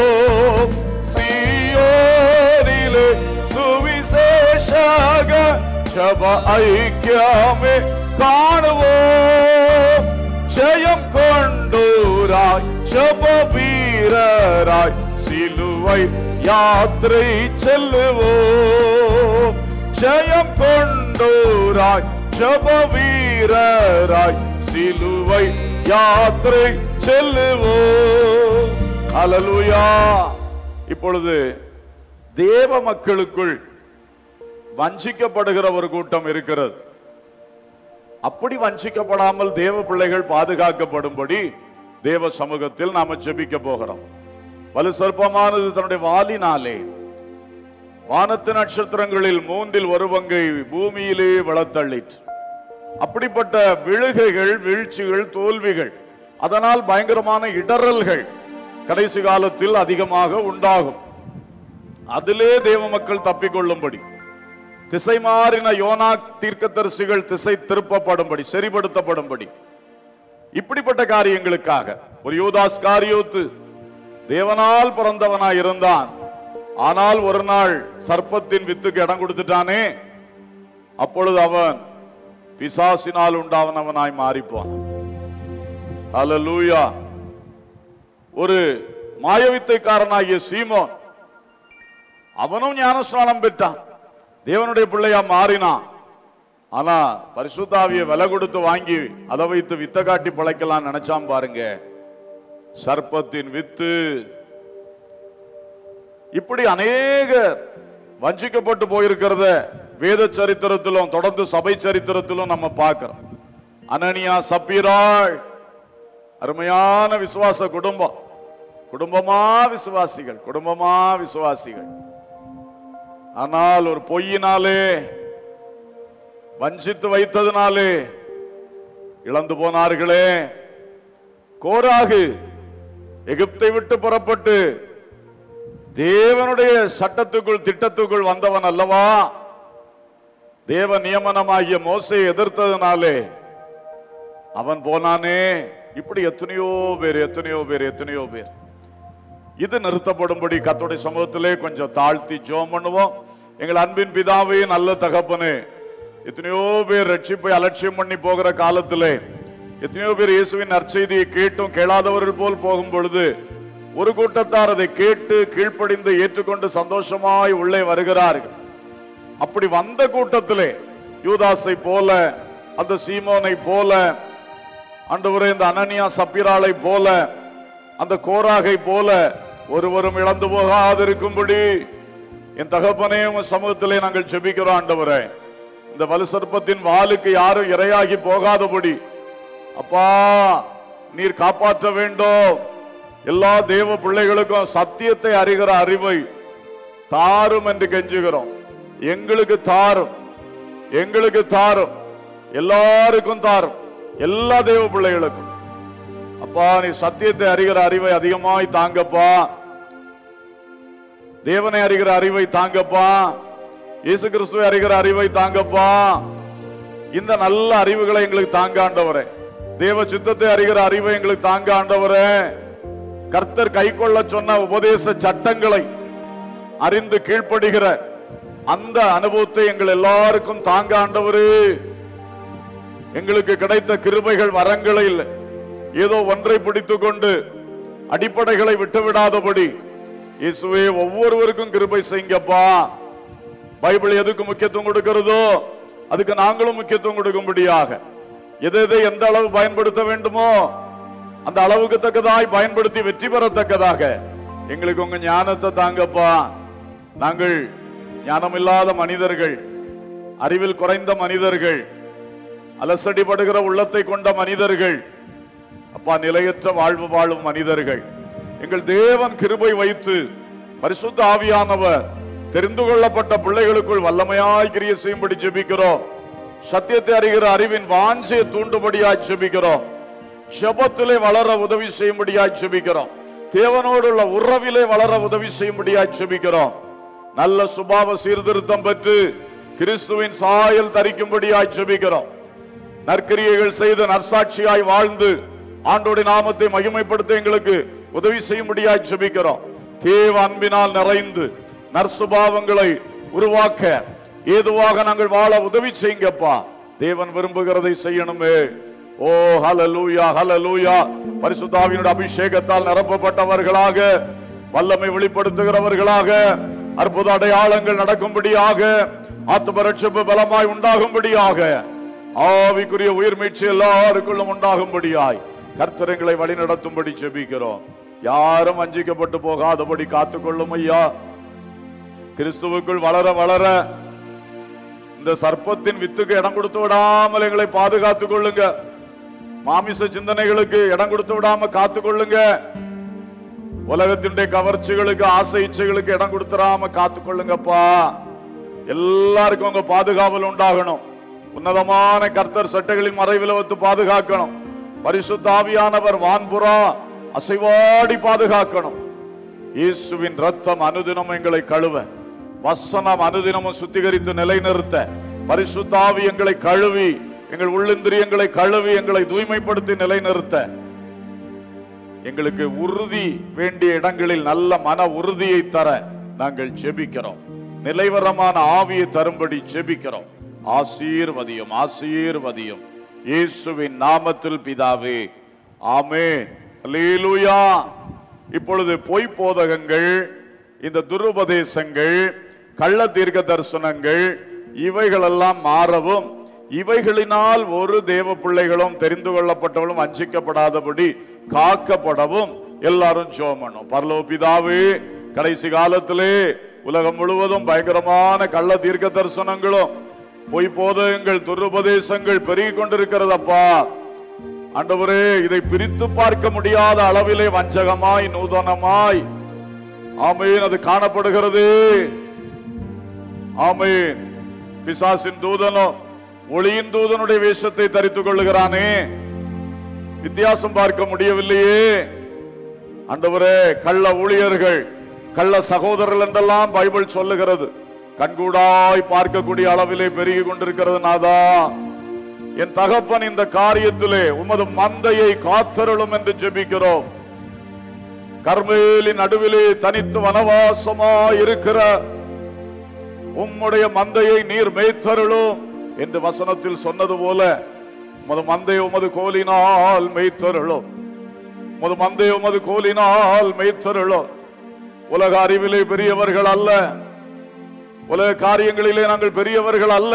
சியோனிலே சுவிசேஷக ஜப ஐக்கியமே காணுவோம் ஜெயம் கொண்டூராய் ஜப வீரராய் சிலுவை யாத்திரை செல்லுவோம் ஜெயம் கொண்டூராய் ஜப வீரராய் சிலுவை யாத்திரை செல்லுவோம் அல்லேலூயா இப்பொழுது தேவ மக்களுக்குள் வஞ்சிக்கப்படுகிற ஒரு கூட்டம் இருக்கிறது அப்படி வஞ்சிக்கப்படாமல் தேவ பிள்ளைகள் பாதுகாக்கப்படும்படி தேவ சமூகத்தில் நாம ஜெபிக்க போகிறோம் வலு சொற்பமானது தன்னுடைய வாலினாலே வானத்து நட்சத்திரங்களில் மூன்றில் ஒரு பங்கை பூமியிலே வளர்த்தள்ளிற்று அப்படிப்பட்ட விழுகைகள் வீழ்ச்சிகள் தோல்விகள் அதனால் பயங்கரமான இடறல்கள் கடைசி காலத்தில் அதிகமாக உண்டாகும் அதிலே தேவ மக்கள் தப்பிக்கொள்ளும்படி திசை மாறின யோனா தீர்க்கதரிசிகள் திசை திருப்பப்படும்படி சரிபடுத்தப்படும்படி இப்படிப்பட்ட காரியங்களுக்காக ஒரு யூதாஸ் காரியோத்து தேவனால் பிறந்தவனாய் இருந்தான் ஆனால் ஒரு நாள் சர்ப்பத்தின் வித்துக்கு இடம் கொடுத்துட்டானே அப்பொழுது அவன் பிசாசினால் உண்டாவனவனாய் மாறிப்பான் அல்லேலூயா ஒரு மாயவித்தைக்காரனாகிய சீமோன் அவனும் ஞானஸ்நானம் பெற்றான் தேவனுடைய பிள்ளையா மாறினான் ஆனா பரிசுத்தாவிய விலை கொடுத்து வாங்கி அதை வைத்து வித்த காட்டி பிழைக்கலாம் நினைச்சான் பாருங்க சர்ப்பத்தின் வித்து இப்படி அநேகர் வஞ்சிக்கப்பட்டு போயிருக்கிறத வேத சரித்திரத்திலும் தொடர்ந்து சபை சரித்திரத்திலும் நம்ம பார்க்கிறோம் அனனியா சப்பீராள் அருமையான விசுவாச குடும்பம் குடும்பமா விசுவாசிகள் குடும்பமா விசுவாசிகள் ஆனால் ஒரு பொய்யினாலே வஞ்சித்து வைத்ததினாலே இழந்து போனார்களே கோராகு எகிப்தை விட்டு புறப்பட்டு தேவனுடைய சட்டத்துக்குள் திட்டத்துக்குள் வந்தவன் அல்லவா தேவ நியமனமாகிய மோசை எதிர்த்ததினாலே அவன் போனானே இப்படி எத்தனையோ பேர் எத்தனையோ பேர் எத்தனையோ பேர் இது நிறுத்தப்படும்படி கத்தோடைய சமூகத்திலே கொஞ்சம் தாழ்த்தி ஜோம் பண்ணுவோம் எங்கள் அன்பின் பிதாவே நல்ல தகப்பனே எத்தனையோ பேர் ரட்சிப்பை அலட்சியம் பண்ணி போகிற காலத்திலே எத்தனையோ பேர் இயேசுவின் நற்செய்தியை கேட்டும் கேளாதவர்கள் போல் போகும் பொழுது ஒரு கூட்டத்தார் அதை கேட்டு கீழ்ப்படிந்து ஏற்றுக்கொண்டு சந்தோஷமாய் உள்ளே வருகிறார்கள் அப்படி வந்த கூட்டத்திலே யூதாஸை போல அந்த சீமோனை போல ஆண்டவரே இந்த அனனியா சப்பிராளை போல அந்த கோராகை போல ஒருவரும் இழந்து போகாதிருக்கும்படி என் தகப்பனே உன் சமூகத்திலே நாங்கள் ஜெபிக்கிறோம் ஆண்டவரே இந்த வலு சர்ப்பத்தின் வாளுக்கு யாரும் இரையாகி போகாதபடி அப்பா நீர் காப்பாற்ற வேண்டும் எல்லா தேவ பிள்ளைகளுக்கும் சத்தியத்தை அறிகிற அறிவை தாரும் என்று கெஞ்சுகிறோம் எங்களுக்கு தாரும் எங்களுக்கு தாரும் எல்லாருக்கும் தாரும் எல்லா தேவ பிள்ளைகளுக்கும் அப்பா நீ சத்தியத்தை அறிகிற அறிவை அதிகமாய் தாங்கப்பா தேவனை அறிகிற அறிவை தாங்கப்பா இயேசு கிறிஸ்துவை அறிகிற அறிவை தாங்கப்பா இந்த நல்ல அறிவுகளை எங்களுக்கு தாங்க ஆண்டவரே தேவ சித்தத்தை அறிகிற அறிவை எங்களுக்கு தாங்க ஆண்டவரே கர்த்தர் கைக்கொள்ள சொன்ன உபதேச சட்டங்களை அறிந்து கீழ்ப்படுகிற அந்த அனுபவத்தை எங்கள் எல்லாருக்கும் தாங்க ஆண்டவரே எங்களுக்கு கிடைத்த கிருபைகள் வரங்களை இல்லை ஏதோ ஒன்றை பிடித்துக் கொண்டு அடிப்படைகளை விட்டுவிடாதபடி இயேசுவே ஒவ்வொருவருக்கும் கிருபை செய்யுங்கப்பா பைபிள் எதுக்கு முக்கியத்துவம் கொடுக்கிறதோ அதுக்கு நாங்களும் முக்கியத்துவம் கொடுக்கும்படியாக எதை எதை எந்த அளவு பயன்படுத்த வேண்டுமோ அந்த அளவுக்கு தக்கதாய் பயன்படுத்தி வெற்றி பெறத்தக்கதாக எங்களுக்கு உங்க ஞானத்தை தாங்கப்பா நாங்கள் ஞானமில்லாத மனிதர்கள் அறிவில் குறைந்த மனிதர்கள் அலசடிப்படுகிற உள்ளத்தை கொண்ட மனிதர்கள் அப்பா நிலையற்ற வாழ்வு வாழும் மனிதர்கள் எங்கள் தேவன் கிருபை வைத்து பரிசுத்த ஆவியானவர் தெரிந்து கொள்ளப்பட்ட பிள்ளைகளுக்குள் வல்லமையாய் கிரிய செய்யும்படி ஜெபிக்கிறோம் சத்தியத்தை அறிகிற அறிவின் வாஞ்சையை தூண்டுபடியாய் ஜெபிக்கிறோம் ஜெபத்திலே வளர உதவி செய்யும்படியாய் ஜெபிக்கிறோம் தேவனோடுள்ள உறவிலே வளர உதவி செய்யும்படியாய் ஜெபிக்கிறோம் நல்ல சுபாவ சீர்திருத்தம் பெற்று கிறிஸ்துவின் சாயல் தரிக்கும்படியாய் ஜெபிக்கிறோம் நற்கிரியைகள் செய்து நற்சாட்சியாய் வாழ்ந்து ஆண்டோடைய நாமத்தை மகிமைப்படுத்த எங்களுக்கு உதவி செய்யும்படியாய் ஜெபிக்கிறோம் தேவ அன்பினால் நிறைந்து நற்சுபாவங்களை உருவாக்க ஏதுவாக நாங்கள் வாழ உதவி செய்யுங்கப்பா தேவன் விரும்புகிறதை செய்யணுமே ஓ ஹலலூயா ஹலலூயா பரிசுத்தாவினுடைய அபிஷேகத்தால் நிரப்பப்பட்டவர்களாக வல்லமை வெளிப்படுத்துகிறவர்களாக அற்புத அடையாளங்கள் நடக்கும்படியாக ஆத்ம ரட்சிப்பு பலமாய் உண்டாகும்படியாக ஆவிக்குரிய உயிர் மீட்சி எல்லாருக்குள்ளும் உண்டாகும்படியாய் கர்த்தரங்களை வழி நடத்தும்படி ஜெபிக்கிறோம் யாரும் வஞ்சிக்கப்பட்டு போகாதபடி காத்துக்கொள்ளும் ஐயா கிறிஸ்துவுக்குள் வளர வளர இந்த சர்ப்பத்தின் வித்துக்கு இடம் கொடுத்து விடாமல் எங்களை பாதுகாத்துக் கொள்ளுங்க மாமிச சிந்தனைகளுக்கு இடம் கொடுத்து விடாம காத்துக்கொள்ளுங்க உலகத்தினுடைய கவர்ச்சிகளுக்கு ஆசை இச்சைகளுக்கு இடம் கொடுத்துடாம காத்துக்கொள்ளுங்கப்பா எல்லாருக்கும் உங்க பாதுகாவல் உண்டாகணும் உன்னதமான கர்த்தர் சட்டைகளின் மறைவில் வைத்து பாதுகாக்கணும் பரிசுத்த ஆவியானவர் வான்புறா அசைவாடி பாதுகாக்கணும் இயேசுவின் ரத்தம் அனுதினம் எங்களை கழுவ வசனம் அனுதினமும் சுத்திகரித்து நிலைநிறுத்த பரிசுத்தாவி எங்களை கழுவி எங்கள் உள்ளிந்திரியங்களை கழுவி எங்களை தூய்மைப்படுத்தி நிலைநிறுத்த எங்களுக்கு உறுதி வேண்டிய இடங்களில் நல்ல மன உறுதியை தர நாங்கள் ஜெபிக்கிறோம் நிலைவரமான ஆவியை தரும்படி ஜெபிக்கிறோம் ஆசீர்வதியும் ஆசீர்வதியும் இயேசுவின் நாமத்தில் பிதாவே ஆமென் அல்லேலூயா இப்பொழுது பொய் போதகங்கள் இந்த துருபதேசங்கள் கள்ள தீர்க்க தரிசனங்கள் இவைகளெல்லாம் மாறவும் இவைகளினால் ஒரு தேவ பிள்ளைகளும் தெரிந்து கொள்ளப்பட்டவளும் வஞ்சிக்கப்படாதபடி காக்கப்படவும் எல்லாரும் ஜோமனும் பரலோ பிதாவே கடைசி காலத்திலே உலகம் முழுவதும் பயங்கரமான கள்ள தீர்க்க தரிசனங்களும் பொய் போதகங்கள் துருபதேசங்கள் பெருகி கொண்டிருக்கிறதப்பா ஆண்டவரே இதை பிரித்து பார்க்க முடியாத அளவிலே வஞ்சகமாய் நூதனமாய் ஆமேன் அது காணப்படுகிறது ஆமேன் பிசாசின் தூதனோ ஒளியின் தூதனுடைய வேஷத்தை தரித்துக் கொள்ளுகிறானே வித்தியாசம் பார்க்க முடியவில்லையே ஆண்டவரே கள்ள ஊழியர்கள் கள்ள சகோதரர்கள் என்றெல்லாம் பைபிள் சொல்லுகிறது கண்கூடாய் பார்க்கக்கூடிய அளவிலே பெருகி கொண்டிருக்கிறது நாதா என் தகப்பன் இந்த காரியத்திலே உமது மந்தையை காத்தருளும் என்று ஜெபிக்கிறோம் கர்மேலின் நடுவிலே தனித்து வனவாசமாய் இருக்கிற உம்முடைய மந்தையை நீர் மேய்த்தருளும் என்று வசனத்தில் சொன்னது போல உமது மந்தை உமது கோலினால் மேய்த்தருளும் உமது மந்தை உமது கோலினால் மேய்த்தருளும் உலக அறிவிலே பெரியவர்கள் அல்ல உலக காரியங்களிலே நாங்கள் பெரியவர்கள் அல்ல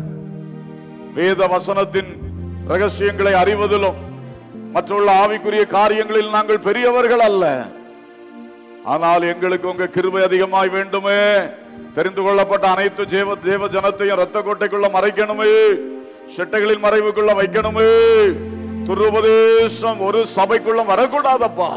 வேத வசனத்தின் ரகசியங்களை அறிவதிலும் மற்றுள்ள ஆவிக்குரிய காரியங்களில் நாங்கள் பெரியவர்கள் அல்ல ஆனால் எங்களுக்கு உங்க கிருபை அதிகமாய் வேண்டுமே தெரிந்து கொள்ளப்பட்ட அனைத்து ஜேவ தேவ ஜனத்தையும் ரத்த கோட்டைக்குள்ள மறைக்கணுமே செட்டைகளின் மறைவுக்குள்ள வைக்கணுமே துருபதேசம் ஒரு சபைக்குள்ள வரக்கூடாதப்பா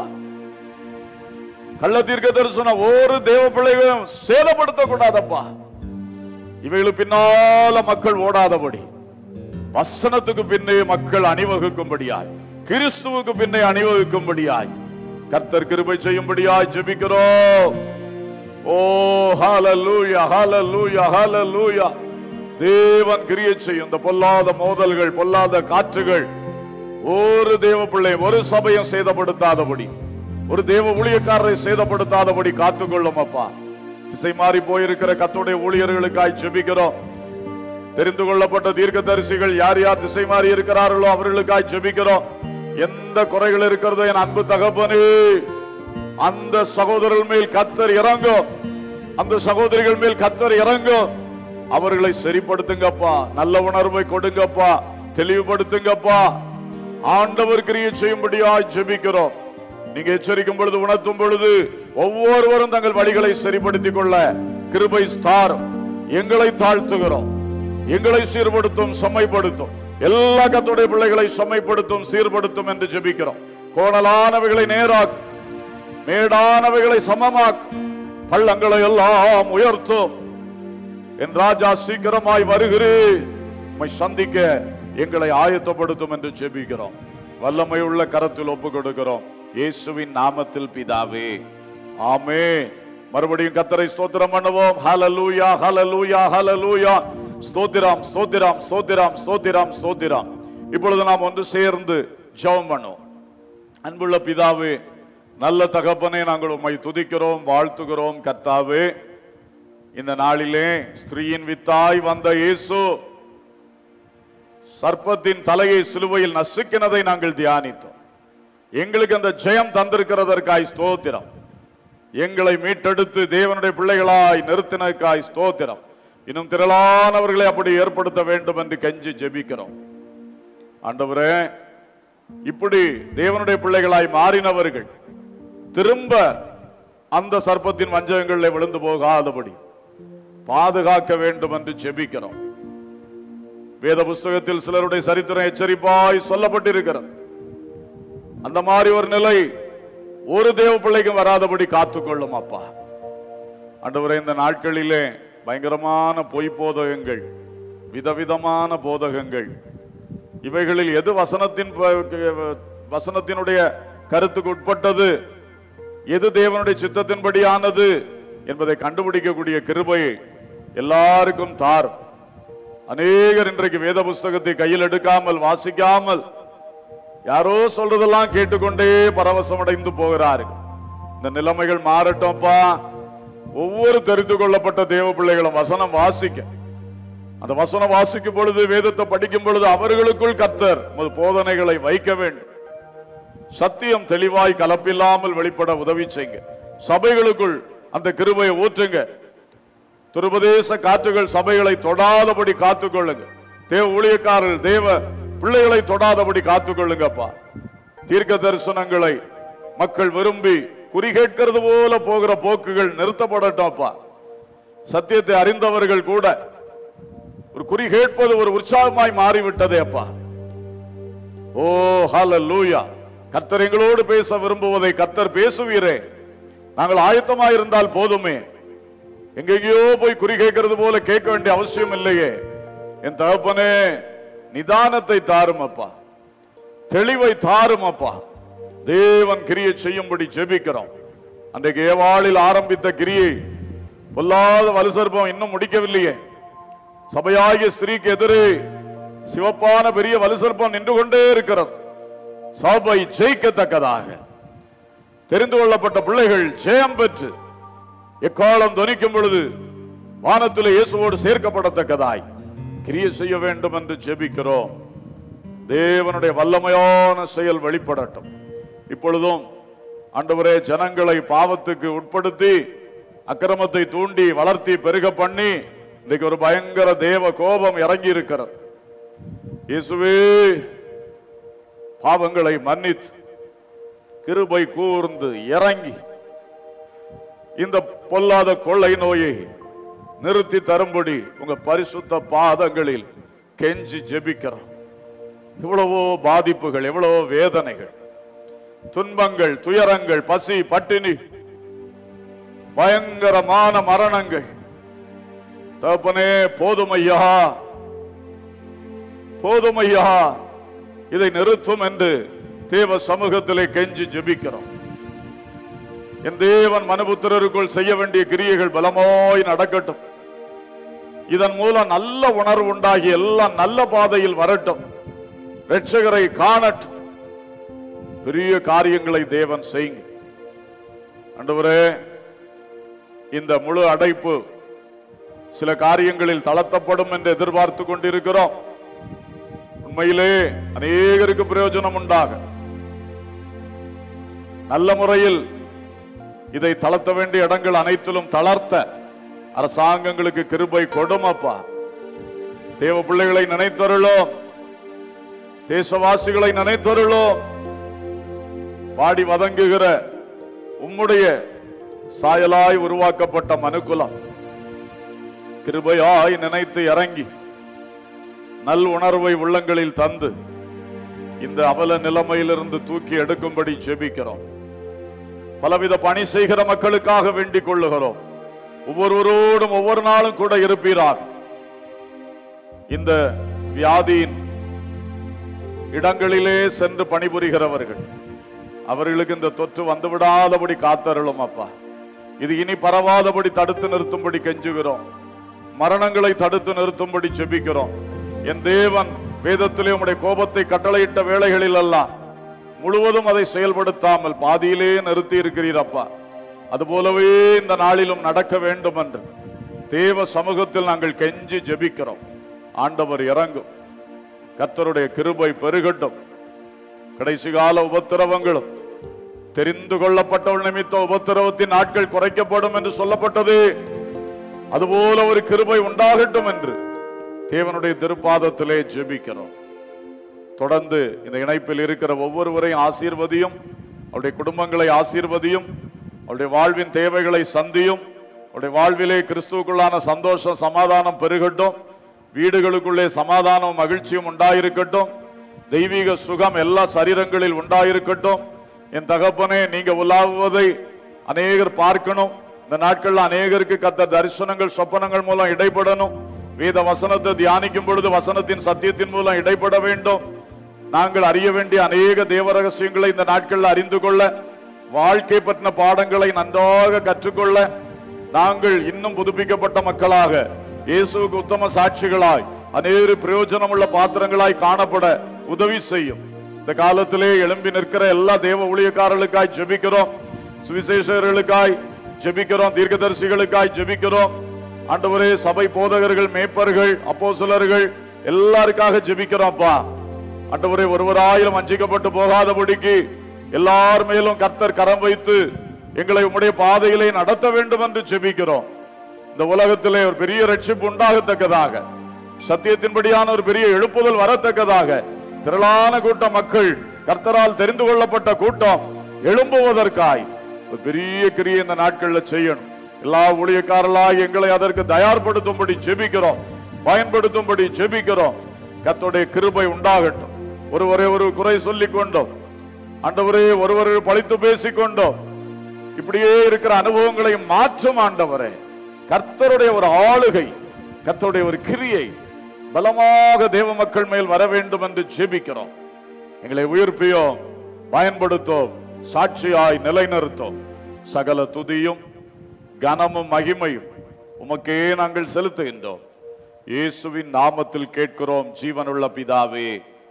கள்ள தீர்க்க தரிசனம் ஒரு தேவ பிள்ளைகளும் சேதப்படுத்த கூடாதப்பா இவைகளுக்கு பின்னால மக்கள் ஓடாதபடி வசனத்துக்கு பின்னே மக்கள் அணிவகுக்கும்படியாய் கிறிஸ்துவுக்கு பின்னே அணிவகுக்கும்படியாய் கர்த்தர் கிருபை செய்யும்படியாய் ஜெபிக்கிறோம் ஓ ஹalleluya ஹalleluya ஹalleluya தேவன் கிரியை செய்யும் இந்த பொல்லாத மோதல்கள் பொல்லாத காற்றுகள் ஒரு தேவ பிள்ளை ஒரு சபையும் சேதப்படுத்தாதபடி ஒரு தேவ ஊழியக்காரரை சேதப்படுத்தாதபடி காத்துக்கொள்ளும் அப்பா திசை மாறி போயிருக்கிற கத்துடைய ஊழியர்களுக்காய் ஜெபிக்கிறோம் தெரிந்து கொள்ளப்பட்ட தீர்க்கதரிசிகள் யார் யார் திசை மாறி இருக்கிறார்களோ அவர்களுக்காய் ஜெபிக்கிறோம் எந்த குறைகள் இருக்கிறதோ என் அன்பு தகப்பனே அந்த சகோதரர்கள் மேல் கத்தர் இறங்கும் அந்த சகோதரிகள் மேல் கத்தர் இறங்கும் அவர்களை சரிப்படுத்துங்கப்பா நல்ல உணர்வை கொடுங்கப்பா தெளிவுபடுத்துங்கப்பா ஆண்டவர் கிரியை செய்யும்படியாய் ஜெபிக்கிறோம் நீங்க எச்சரிக்கும் பொழுது உணர்த்தும் பொழுது ஒவ்வொருவரும் தங்கள் வழிகளை சரிப்படுத்திக் கொள்ள கிருபை ஸ்தார் எங்களை தாழ்த்துகிறோம் எங்களை சீர்படுத்தும் செம்மைப்படுத்தும் எல்லா கத்துடைய பிள்ளைகளை செம்மைப்படுத்தும் சீர்படுத்தும் என்று ஜெபிக்கிறோம் கோணலானவைகளை நேராக் மேடானவைகளை சமமாக் பள்ளங்களை எல்லாம் உயர்த்தும் என் ராஜா சீக்கிரமாய் வருகிறேன் உம்மை சந்திக்க எங்களை ஆயத்தப்படுத்தும் என்று ஜெபிக்கிறோம் வல்லமை உள்ள கரத்தில் ஒப்பு கொடுக்கிறோம் இயேசுவின் நாமத்தில் பிதாவே ஆமே மறுபடியும் கத்தரை ஸ்தோத்திரம் பண்ணுவோம் ஹalleluya ஹalleluya ஹalleluya ஸ்தோத்திரம் ஸ்தோத்திரம் ஸ்தோத்திரம் ஸ்தோத்திரம் ஸ்தோத்திரம் இப்பொழுது நாம் ஒன்று சேர்ந்து ஜெபம் பண்ணுவோம் அன்புள்ள பிதாவே நல்ல தகப்பனே நாங்கள் உம்மை துதிக்கிறோம் வாழ்த்துகிறோம் கர்த்தாவே இந்த நாளிலே ஸ்திரீயின் வித்தாய் வந்த இயேசு சர்ப்பத்தின் தலையை சிலுவையில் நசுக்கினதை நாங்கள் தியானித்தோம் எங்களுக்கு அந்த ஜெயம் தந்திருக்கிறதற்காய் ஸ்தோத்திரம் எங்களை மீட்டெடுத்து தேவனுடைய பிள்ளைகளாய் நிறுத்தினதுக்காய் ஸ்தோத்திரம் இன்னும் திரளானவர்களை அப்படி ஏற்படுத்த வேண்டும் என்று கெஞ்சி ஜெபிக்கிறோம் ஆண்டவரே இப்படி தேவனுடைய பிள்ளைகளாய் மாறினவர்கள் திரும்ப அந்த சர்ப்பத்தின் வஞ்சகங்களில் விழுந்து போகாதபடி பாதுகாக்க வேண்டும் என்று ஜெபிக்கிறோம் வேத புஸ்தகத்தில் சிலருடைய சரித்திரம் எச்சரிப்பாய் சொல்லப்பட்டிருக்கிறது அந்த மாதிரி ஒரு நிலை ஒரு தேவ பிள்ளைக்கும் வராதபடி காத்துக்கொள்ளும் அப்பா ஆண்டவரே இந்த நாட்களிலே பயங்கரமான பொய் போதகங்கள் விதவிதமான போதகங்கள் இவைகளில் எது வசனத்தின் ப- வசனத்தினுடைய கருத்துக்கு உட்பட்டது எது தேவனுடைய சித்தத்தின்படியானது என்பதை கண்டுபிடிக்கக்கூடிய கிருபையை எல்லாருக்கும் தார் அநேகர் இன்றைக்கு வேத புஸ்தகத்தை கையில் எடுக்காமல் வாசிக்காமல் யாரோ சொல்றதெல்லாம் கேட்டுக்கொண்டே பரவசமடைந்து போகிறார்கள் இந்த நிலைமைகள் மாறட்டும்ப்பா ஒவ்வொரு தெரிந்து கொள்ளப்பட்ட தேவ பிள்ளைகளும் வசனம் வாசிக்க அந்த வசனம் வாசிக்கும் பொழுது வேதத்தை படிக்கும் பொழுது அவர்களுக்குள் கர்த்தர் உமது போதனைகளை வைக்க வேண்டும் சத்தியம் தெளிவாய் கலப்பில்லாமல் வெளிப்பட உதவி செய்யுங்க சபைகளுக்குள் அந்த கிருபையை ஊற்றுங்க துருபதேச காற்றுகள் சபைகளை தொடாதபடி காத்துக்கொள்ளுங்க தேவ ஊழியக்காரர்கள் தேவ பிள்ளைகளை தொடாதபடி காத்துக்கொள்ளுங்கப்பா தீர்க்க தரிசனங்களை மக்கள் விரும்பி குறி கேட்கிறது போல போகிற போக்குகள் நிறுத்தப்படட்டும்ப்பா சத்தியத்தை அறிந்தவர்கள் கூட ஒரு குறி கேட்பது ஒரு உற்சாகமாய் மாறிவிட்டதே அப்பா ஓ ஹalleluya கர்த்தர் எங்களோடு பேச விரும்புவதை கர்த்தர் பேசுவீரே நாங்கள் ஆயத்தமாய் இருந்தால் போதுமே எங்கெங்கேயோ போய் குறி கேட்கிறது போல கேட்க வேண்டிய அவசியம் இல்லையே என் தகப்பனே நிதானத்தை தாரும் அப்பா தெளிவை தாரும் அப்பா தேவன் கிரியை செய்யும்படி ஜெபிக்கிறோம் அன்றைக்கு ஏவாளில் ஆரம்பித்த கிரியை பொல்லாத வலுசர்ப்பம் இன்னும் முடிக்கவில்லையே சபையாகிய ஸ்திரீக்கு எதிரே சிவப்பான பெரிய வலுசர்ப்பம் நின்று கொண்டே இருக்கிறது சபை ஜெயிக்கத்தக்கதாக தெரிந்து கொள்ளப்பட்ட பிள்ளைகள் ஜெயம் பெற்று எக்காலம் துணிக்கும் பொழுது வானத்திலே இயேசுவோடு சேர்க்கப்படத்தக்கதாய் கிரியை செய்ய வேண்டும் என்று ஜெபிக்கிறோம் தேவனுடைய வல்லமையான செயல் வெளிப்படட்டும் இப்பொழுதும் ஆண்டவரே ஜனங்களை பாவத்துக்கு உட்படுத்தி அக்கிரமத்தை தூண்டி வளர்த்தி பெருக பண்ணி இன்னைக்கு ஒரு பயங்கர தேவ கோபம் இறங்கி இருக்கிறது இயேசுவே பாவங்களை மன்னித்து கிருபை கூர்ந்து இறங்கி இந்த பொல்லாத கொள்ளை நோயை நிறுத்தி தரும்படி உங்க பரிசுத்த பாதங்களில் கெஞ்சி ஜெபிக்கிறோம் எவ்வளவோ பாதிப்புகள் எவ்வளவோ வேதனைகள் துன்பங்கள் துயரங்கள் பசி பட்டினி பயங்கரமான மரணங்கள் தகப்பனே போதுமையா போதுமையா இதை நிறுத்தும் என்று தேவ சமூகத்திலே கெஞ்சி ஜெபிக்கிறோம் என் தேவன் மனுபுத்திரருக்குள் செய்ய வேண்டிய கிரியைகள் பலமாய் நடக்கட்டும் இதன் மூலம் நல்ல உணர்வு உண்டாகி எல்லாம் நல்ல பாதையில் வரட்டும் ரட்சகரை காணட்டும் பெரிய காரியங்களை தேவன் செய்யுங்க ஆண்டவரே இந்த முழு அடைப்பு சில காரியங்களில் தளர்த்தப்படும் என்று எதிர்பார்த்து கொண்டிருக்கிறோம் உண்மையிலே அநேகருக்கு பிரயோஜனம் உண்டாக நல்ல முறையில் இதை தளர்த்த வேண்டிய இடங்கள் அனைத்திலும் தளர்த்த அரசாங்கங்களுக்கு கிருபை கொடுமப்பா தேவ பிள்ளைகளை நினைத்தருளோம் தேசவாசிகளை நினைத்தருளோம் வாடி வதங்குகிற உம்முடைய சாயலாய் உருவாக்கப்பட்ட மனுக்குலம் கிருபையாய் நினைத்து இறங்கி நல் உணர்வை உள்ளங்களில் தந்து இந்த அவல நிலைமையிலிருந்து தூக்கி எடுக்கும்படி ஜெபிக்கிறோம் பலவித பணி செய்கிற மக்களுக்காக வேண்டிக் கொள்ளுகிறோம் ஒவ்வொருவரோடும் ஒவ்வொரு நாளும் கூட இருப்பீராக இந்த வியாதியின் இடங்களிலே சென்று பணிபுரிகிறவர்கள் அவர்களுக்கு இந்த தொற்று வந்துவிடாதபடி காத்தருளும் அப்பா இது இனி பரவாதபடி தடுத்து நிறுத்தும்படி கெஞ்சுகிறோம் மரணங்களை தடுத்து நிறுத்தும்படி ஜெபிக்கிறோம் என் தேவன் வேதத்திலே உம்முடைய கோபத்தை கட்டளையிட்ட வேளைகளில் எல்லாம் முழுவதும் அதை செயல்படுத்தாமல் பாதியிலே நிறுத்தி இருக்கிறீரப்பா அதுபோலவே இந்த நாளிலும் நடக்க வேண்டும் என்று தேவ சமூகத்தில் நாங்கள் கெஞ்சி ஜெபிக்கிறோம் ஆண்டவர் இறங்கும் கர்த்தருடைய கிருபை பெருகட்டும் கடைசி கால உபத்திரவங்களும் தெரிந்து கொள்ளப்பட்டவள் நிமித்த உபத்திரவத்தின் நாட்கள் குறைக்கப்படும் என்று சொல்லப்பட்டது அதுபோல ஒரு கிருபை உண்டாகட்டும் என்று தேவனுடைய திருப்பாதத்திலே ஜெபிக்கிறோம் தொடர்ந்து இந்த இணைப்பில் இருக்கிற ஒவ்வொருவரையும் ஆசீர்வதியும் அவருடைய குடும்பங்களை ஆசீர்வதியும் அவருடைய வாழ்வின் தேவைகளை சந்தியும் அவருடைய வாழ்விலே கிறிஸ்துவுக்குள்ளான சந்தோஷம் சமாதானம் பெருகட்டும் வீடுகளுக்குள்ளே சமாதானம் மகிழ்ச்சியும் உண்டாயிருக்கட்டும் தெய்வீக சுகம் எல்லா சரீரங்களில் உண்டாயிருக்கட்டும் என் தகப்பனே நீங்க உலாவுவதை அநேகர் பார்க்கணும் இந்த நாட்கள்ல அநேகருக்கு கத்த தரிசனங்கள் சொப்பனங்கள் மூலம் இடைப்படணும் வேத வசனத்தை தியானிக்கும் பொழுது வசனத்தின் சத்தியத்தின் மூலம் இடைப்பட வேண்டும் நாங்கள் அறிய வேண்டிய அநேக தேவ ரகசியங்களை இந்த நாட்களில் அறிந்து கொள்ள வாழ்க்கை பற்றின பாடங்களை நன்றாக கற்றுக்கொள்ள நாங்கள் இன்னும் புதுப்பிக்கப்பட்ட மக்களாக இயேசுவுக்கு உத்தம சாட்சிகளாய் அநேக பிரயோஜனமுள்ள பாத்திரங்களாய் காணப்பட உதவி செய்யும் இந்த காலத்திலே எழும்பி நிற்கிற எல்லா தேவ ஊழியக்காரர்களுக்காய் ஜெபிக்கிறோம் சுவிசேஷர்களுக்காய் ஜெபிக்கிறோம் தீர்க்கதரிசிகளுக்காய் ஜெபிக்கிறோம் ஆண்டவரே சபை போதகர்கள் மேய்ப்பர்கள் அப்போஸ்தலர்கள் எல்லாருக்காக ஜெபிக்கிறோம்ப்பா ஆண்டவரே ஒருவராயிரம் வஞ்சிக்கப்பட்டு போகாதபடிக்கு எல்லார் மேலும் கர்த்தர் கரம் வைத்து எங்களை உம்முடைய பாதையிலே நடத்த வேண்டும் என்று ஜெபிக்கிறோம் இந்த உலகத்திலே ஒரு பெரிய ரட்சிப்பு உண்டாகத்தக்கதாக சத்தியத்தின்படியான ஒரு பெரிய எழுப்புதல் வரத்தக்கதாக திரளான கூட்ட மக்கள் கர்த்தரால் தெரிந்து கொள்ளப்பட்ட கூட்டம் எழும்புவதற்காய் ஒரு பெரிய கிரியை இந்த நாட்கள்ல செய்யணும் எல்லா ஊழியக்காரர்களாய் எங்களை அதற்கு தயார்படுத்தும்படி ஜெபிக்கிறோம் பயன்படுத்தும்படி ஜெபிக்கிறோம் கர்த்தருடைய கிருபை உண்டாகட்டும் ஒருவரை ஒரு குறை சொல்லிக் கொண்டோம் ஆண்டவரே ஒருவர் பழித்து பேசிக் கொண்டோம் இப்படியே இருக்கிற அனுபவங்களை மாற்றும் ஆண்டவரே கர்த்தருடைய ஒரு ஆளுகை கர்த்தருடைய ஒரு கிரியை பலமாக தேவ மக்கள் மேல் வர வேண்டும் என்று ஜெபிக்கிறோம் எங்களை உயிர்ப்பியோம் பயன்படுத்தோம் சாட்சியாய் நிலைநிறுத்தோம் சகல துதியும் கனமும் மகிமையும் உமக்கே நாங்கள் செலுத்துகின்றோம் இயேசுவின் நாமத்தில் கேட்கிறோம் ஜீவனுள்ள பிதாவே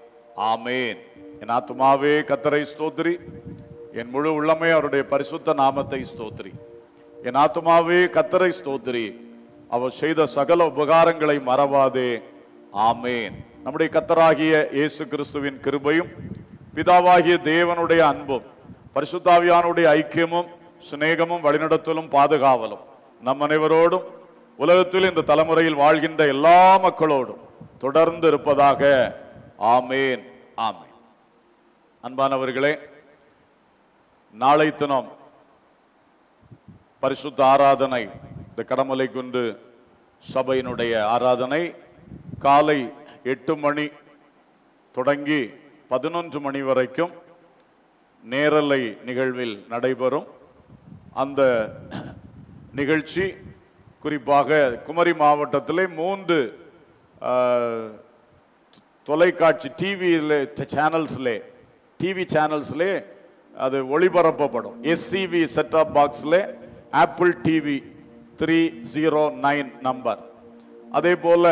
ஆமேன் என் ஆத்துமாவே கத்தரை ஸ்தோத்திரி என் முழு உள்ளமே அவருடைய பரிசுத்த நாமத்தை ஸ்தோத்திரி என் ஆத்துமாவே கத்தரை ஸ்தோத்திரி அவர் செய்த சகல உபகாரங்களை மறவாதே ஆமேன் நம்முடைய கத்தராகிய இயேசு கிறிஸ்துவின் கிருபையும் பிதாவாகிய தேவனுடைய அன்பும் பரிசுத்தாவியானுடைய ஐக்கியமும் சிநேகமும் வழிநடத்தலும் பாதுகாவலும் நம் அனைவரோடும் உலகத்தில் இந்த தலைமுறையில் வாழ்கின்ற எல்லா மக்களோடும் தொடர்ந்து இருப்பதாக ஆமேன் ஆமேன் அன்பானவர்களே நாளை தினம் பரிசுத்த ஆராதனை இந்த கடமலை குண்டு சபையினுடைய ஆராதனை காலை எட்டு மணி தொடங்கி பதினொன்று மணி வரைக்கும் நேரலை நிகழ்வில் நடைபெறும் அந்த நிகழ்ச்சி குறிப்பாக குமரி மாவட்டத்திலே மூன்று ஆஹ், தொலைக்காட்சி டிவியில் சேனல்ஸ்லே டிவி சேனல்ஸ்லே அது ஒளிபரப்பப்படும் எஸ்சிவி செட்அப் பாக்ஸில் Apple TV three zero nine number அதே போல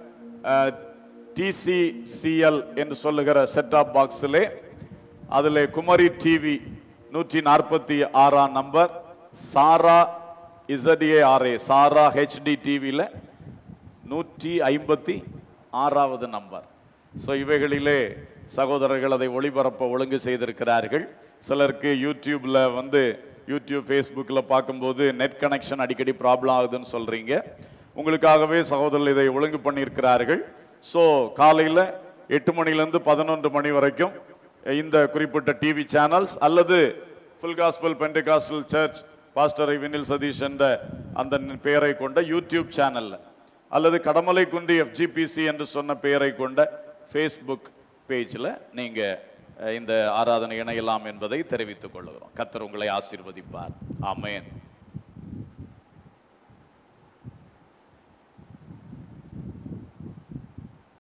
டிசிசிஎல் என்று சொல்லுகிற செட்அப் பாக்ஸிலே அதில் குமரி டிவி நூற்றி நாற்பத்தி ஆறாம் நம்பர் சாரா இசடிஏஆர்ஏ சாரா ஹெச்டி டிவியில் நூற்றி ஐம்பத்தி ஆறாவது நம்பர் ஸோ இவைகளிலே சகோதரர்கள் அதை ஒளிபரப்ப ஒழுங்கு செய்திருக்கிறார்கள் சிலருக்கு யூடியூப்ல வந்து யூடியூப் ஃபேஸ்புக்கில் பார்க்கும்போது நெட் கனெக்ஷன் அடிக்கடி ப்ராப்ளம் ஆகுதுன்னு சொல்றீங்க உங்களுக்காகவே சகோதரர்கள் இதை ஒழுங்கு பண்ணியிருக்கிறார்கள் ஸோ காலையில் எட்டு மணிலேருந்து பதினொன்று மணி வரைக்கும் இந்த குறிப்பிட்ட டிவி சேனல்ஸ் அல்லது full gospel Pentecostal church pastor Vinil Sathish என்ற அந்த பெயரை கொண்ட யூடியூப் சேனல்ல அல்லது கடமலை குண்டி எஃப்ஜிபிசி என்று சொன்ன பெயரை கொண்ட ஃபேஸ்புக் பேஜில் நீங்க அஹ், இந்த ஆராதனை இணையலாம் என்பதை தெரிவித்துக் கொள்கிறோம் கர்த்தர் உங்களை ஆசீர்வதிப்பார் ஆமென்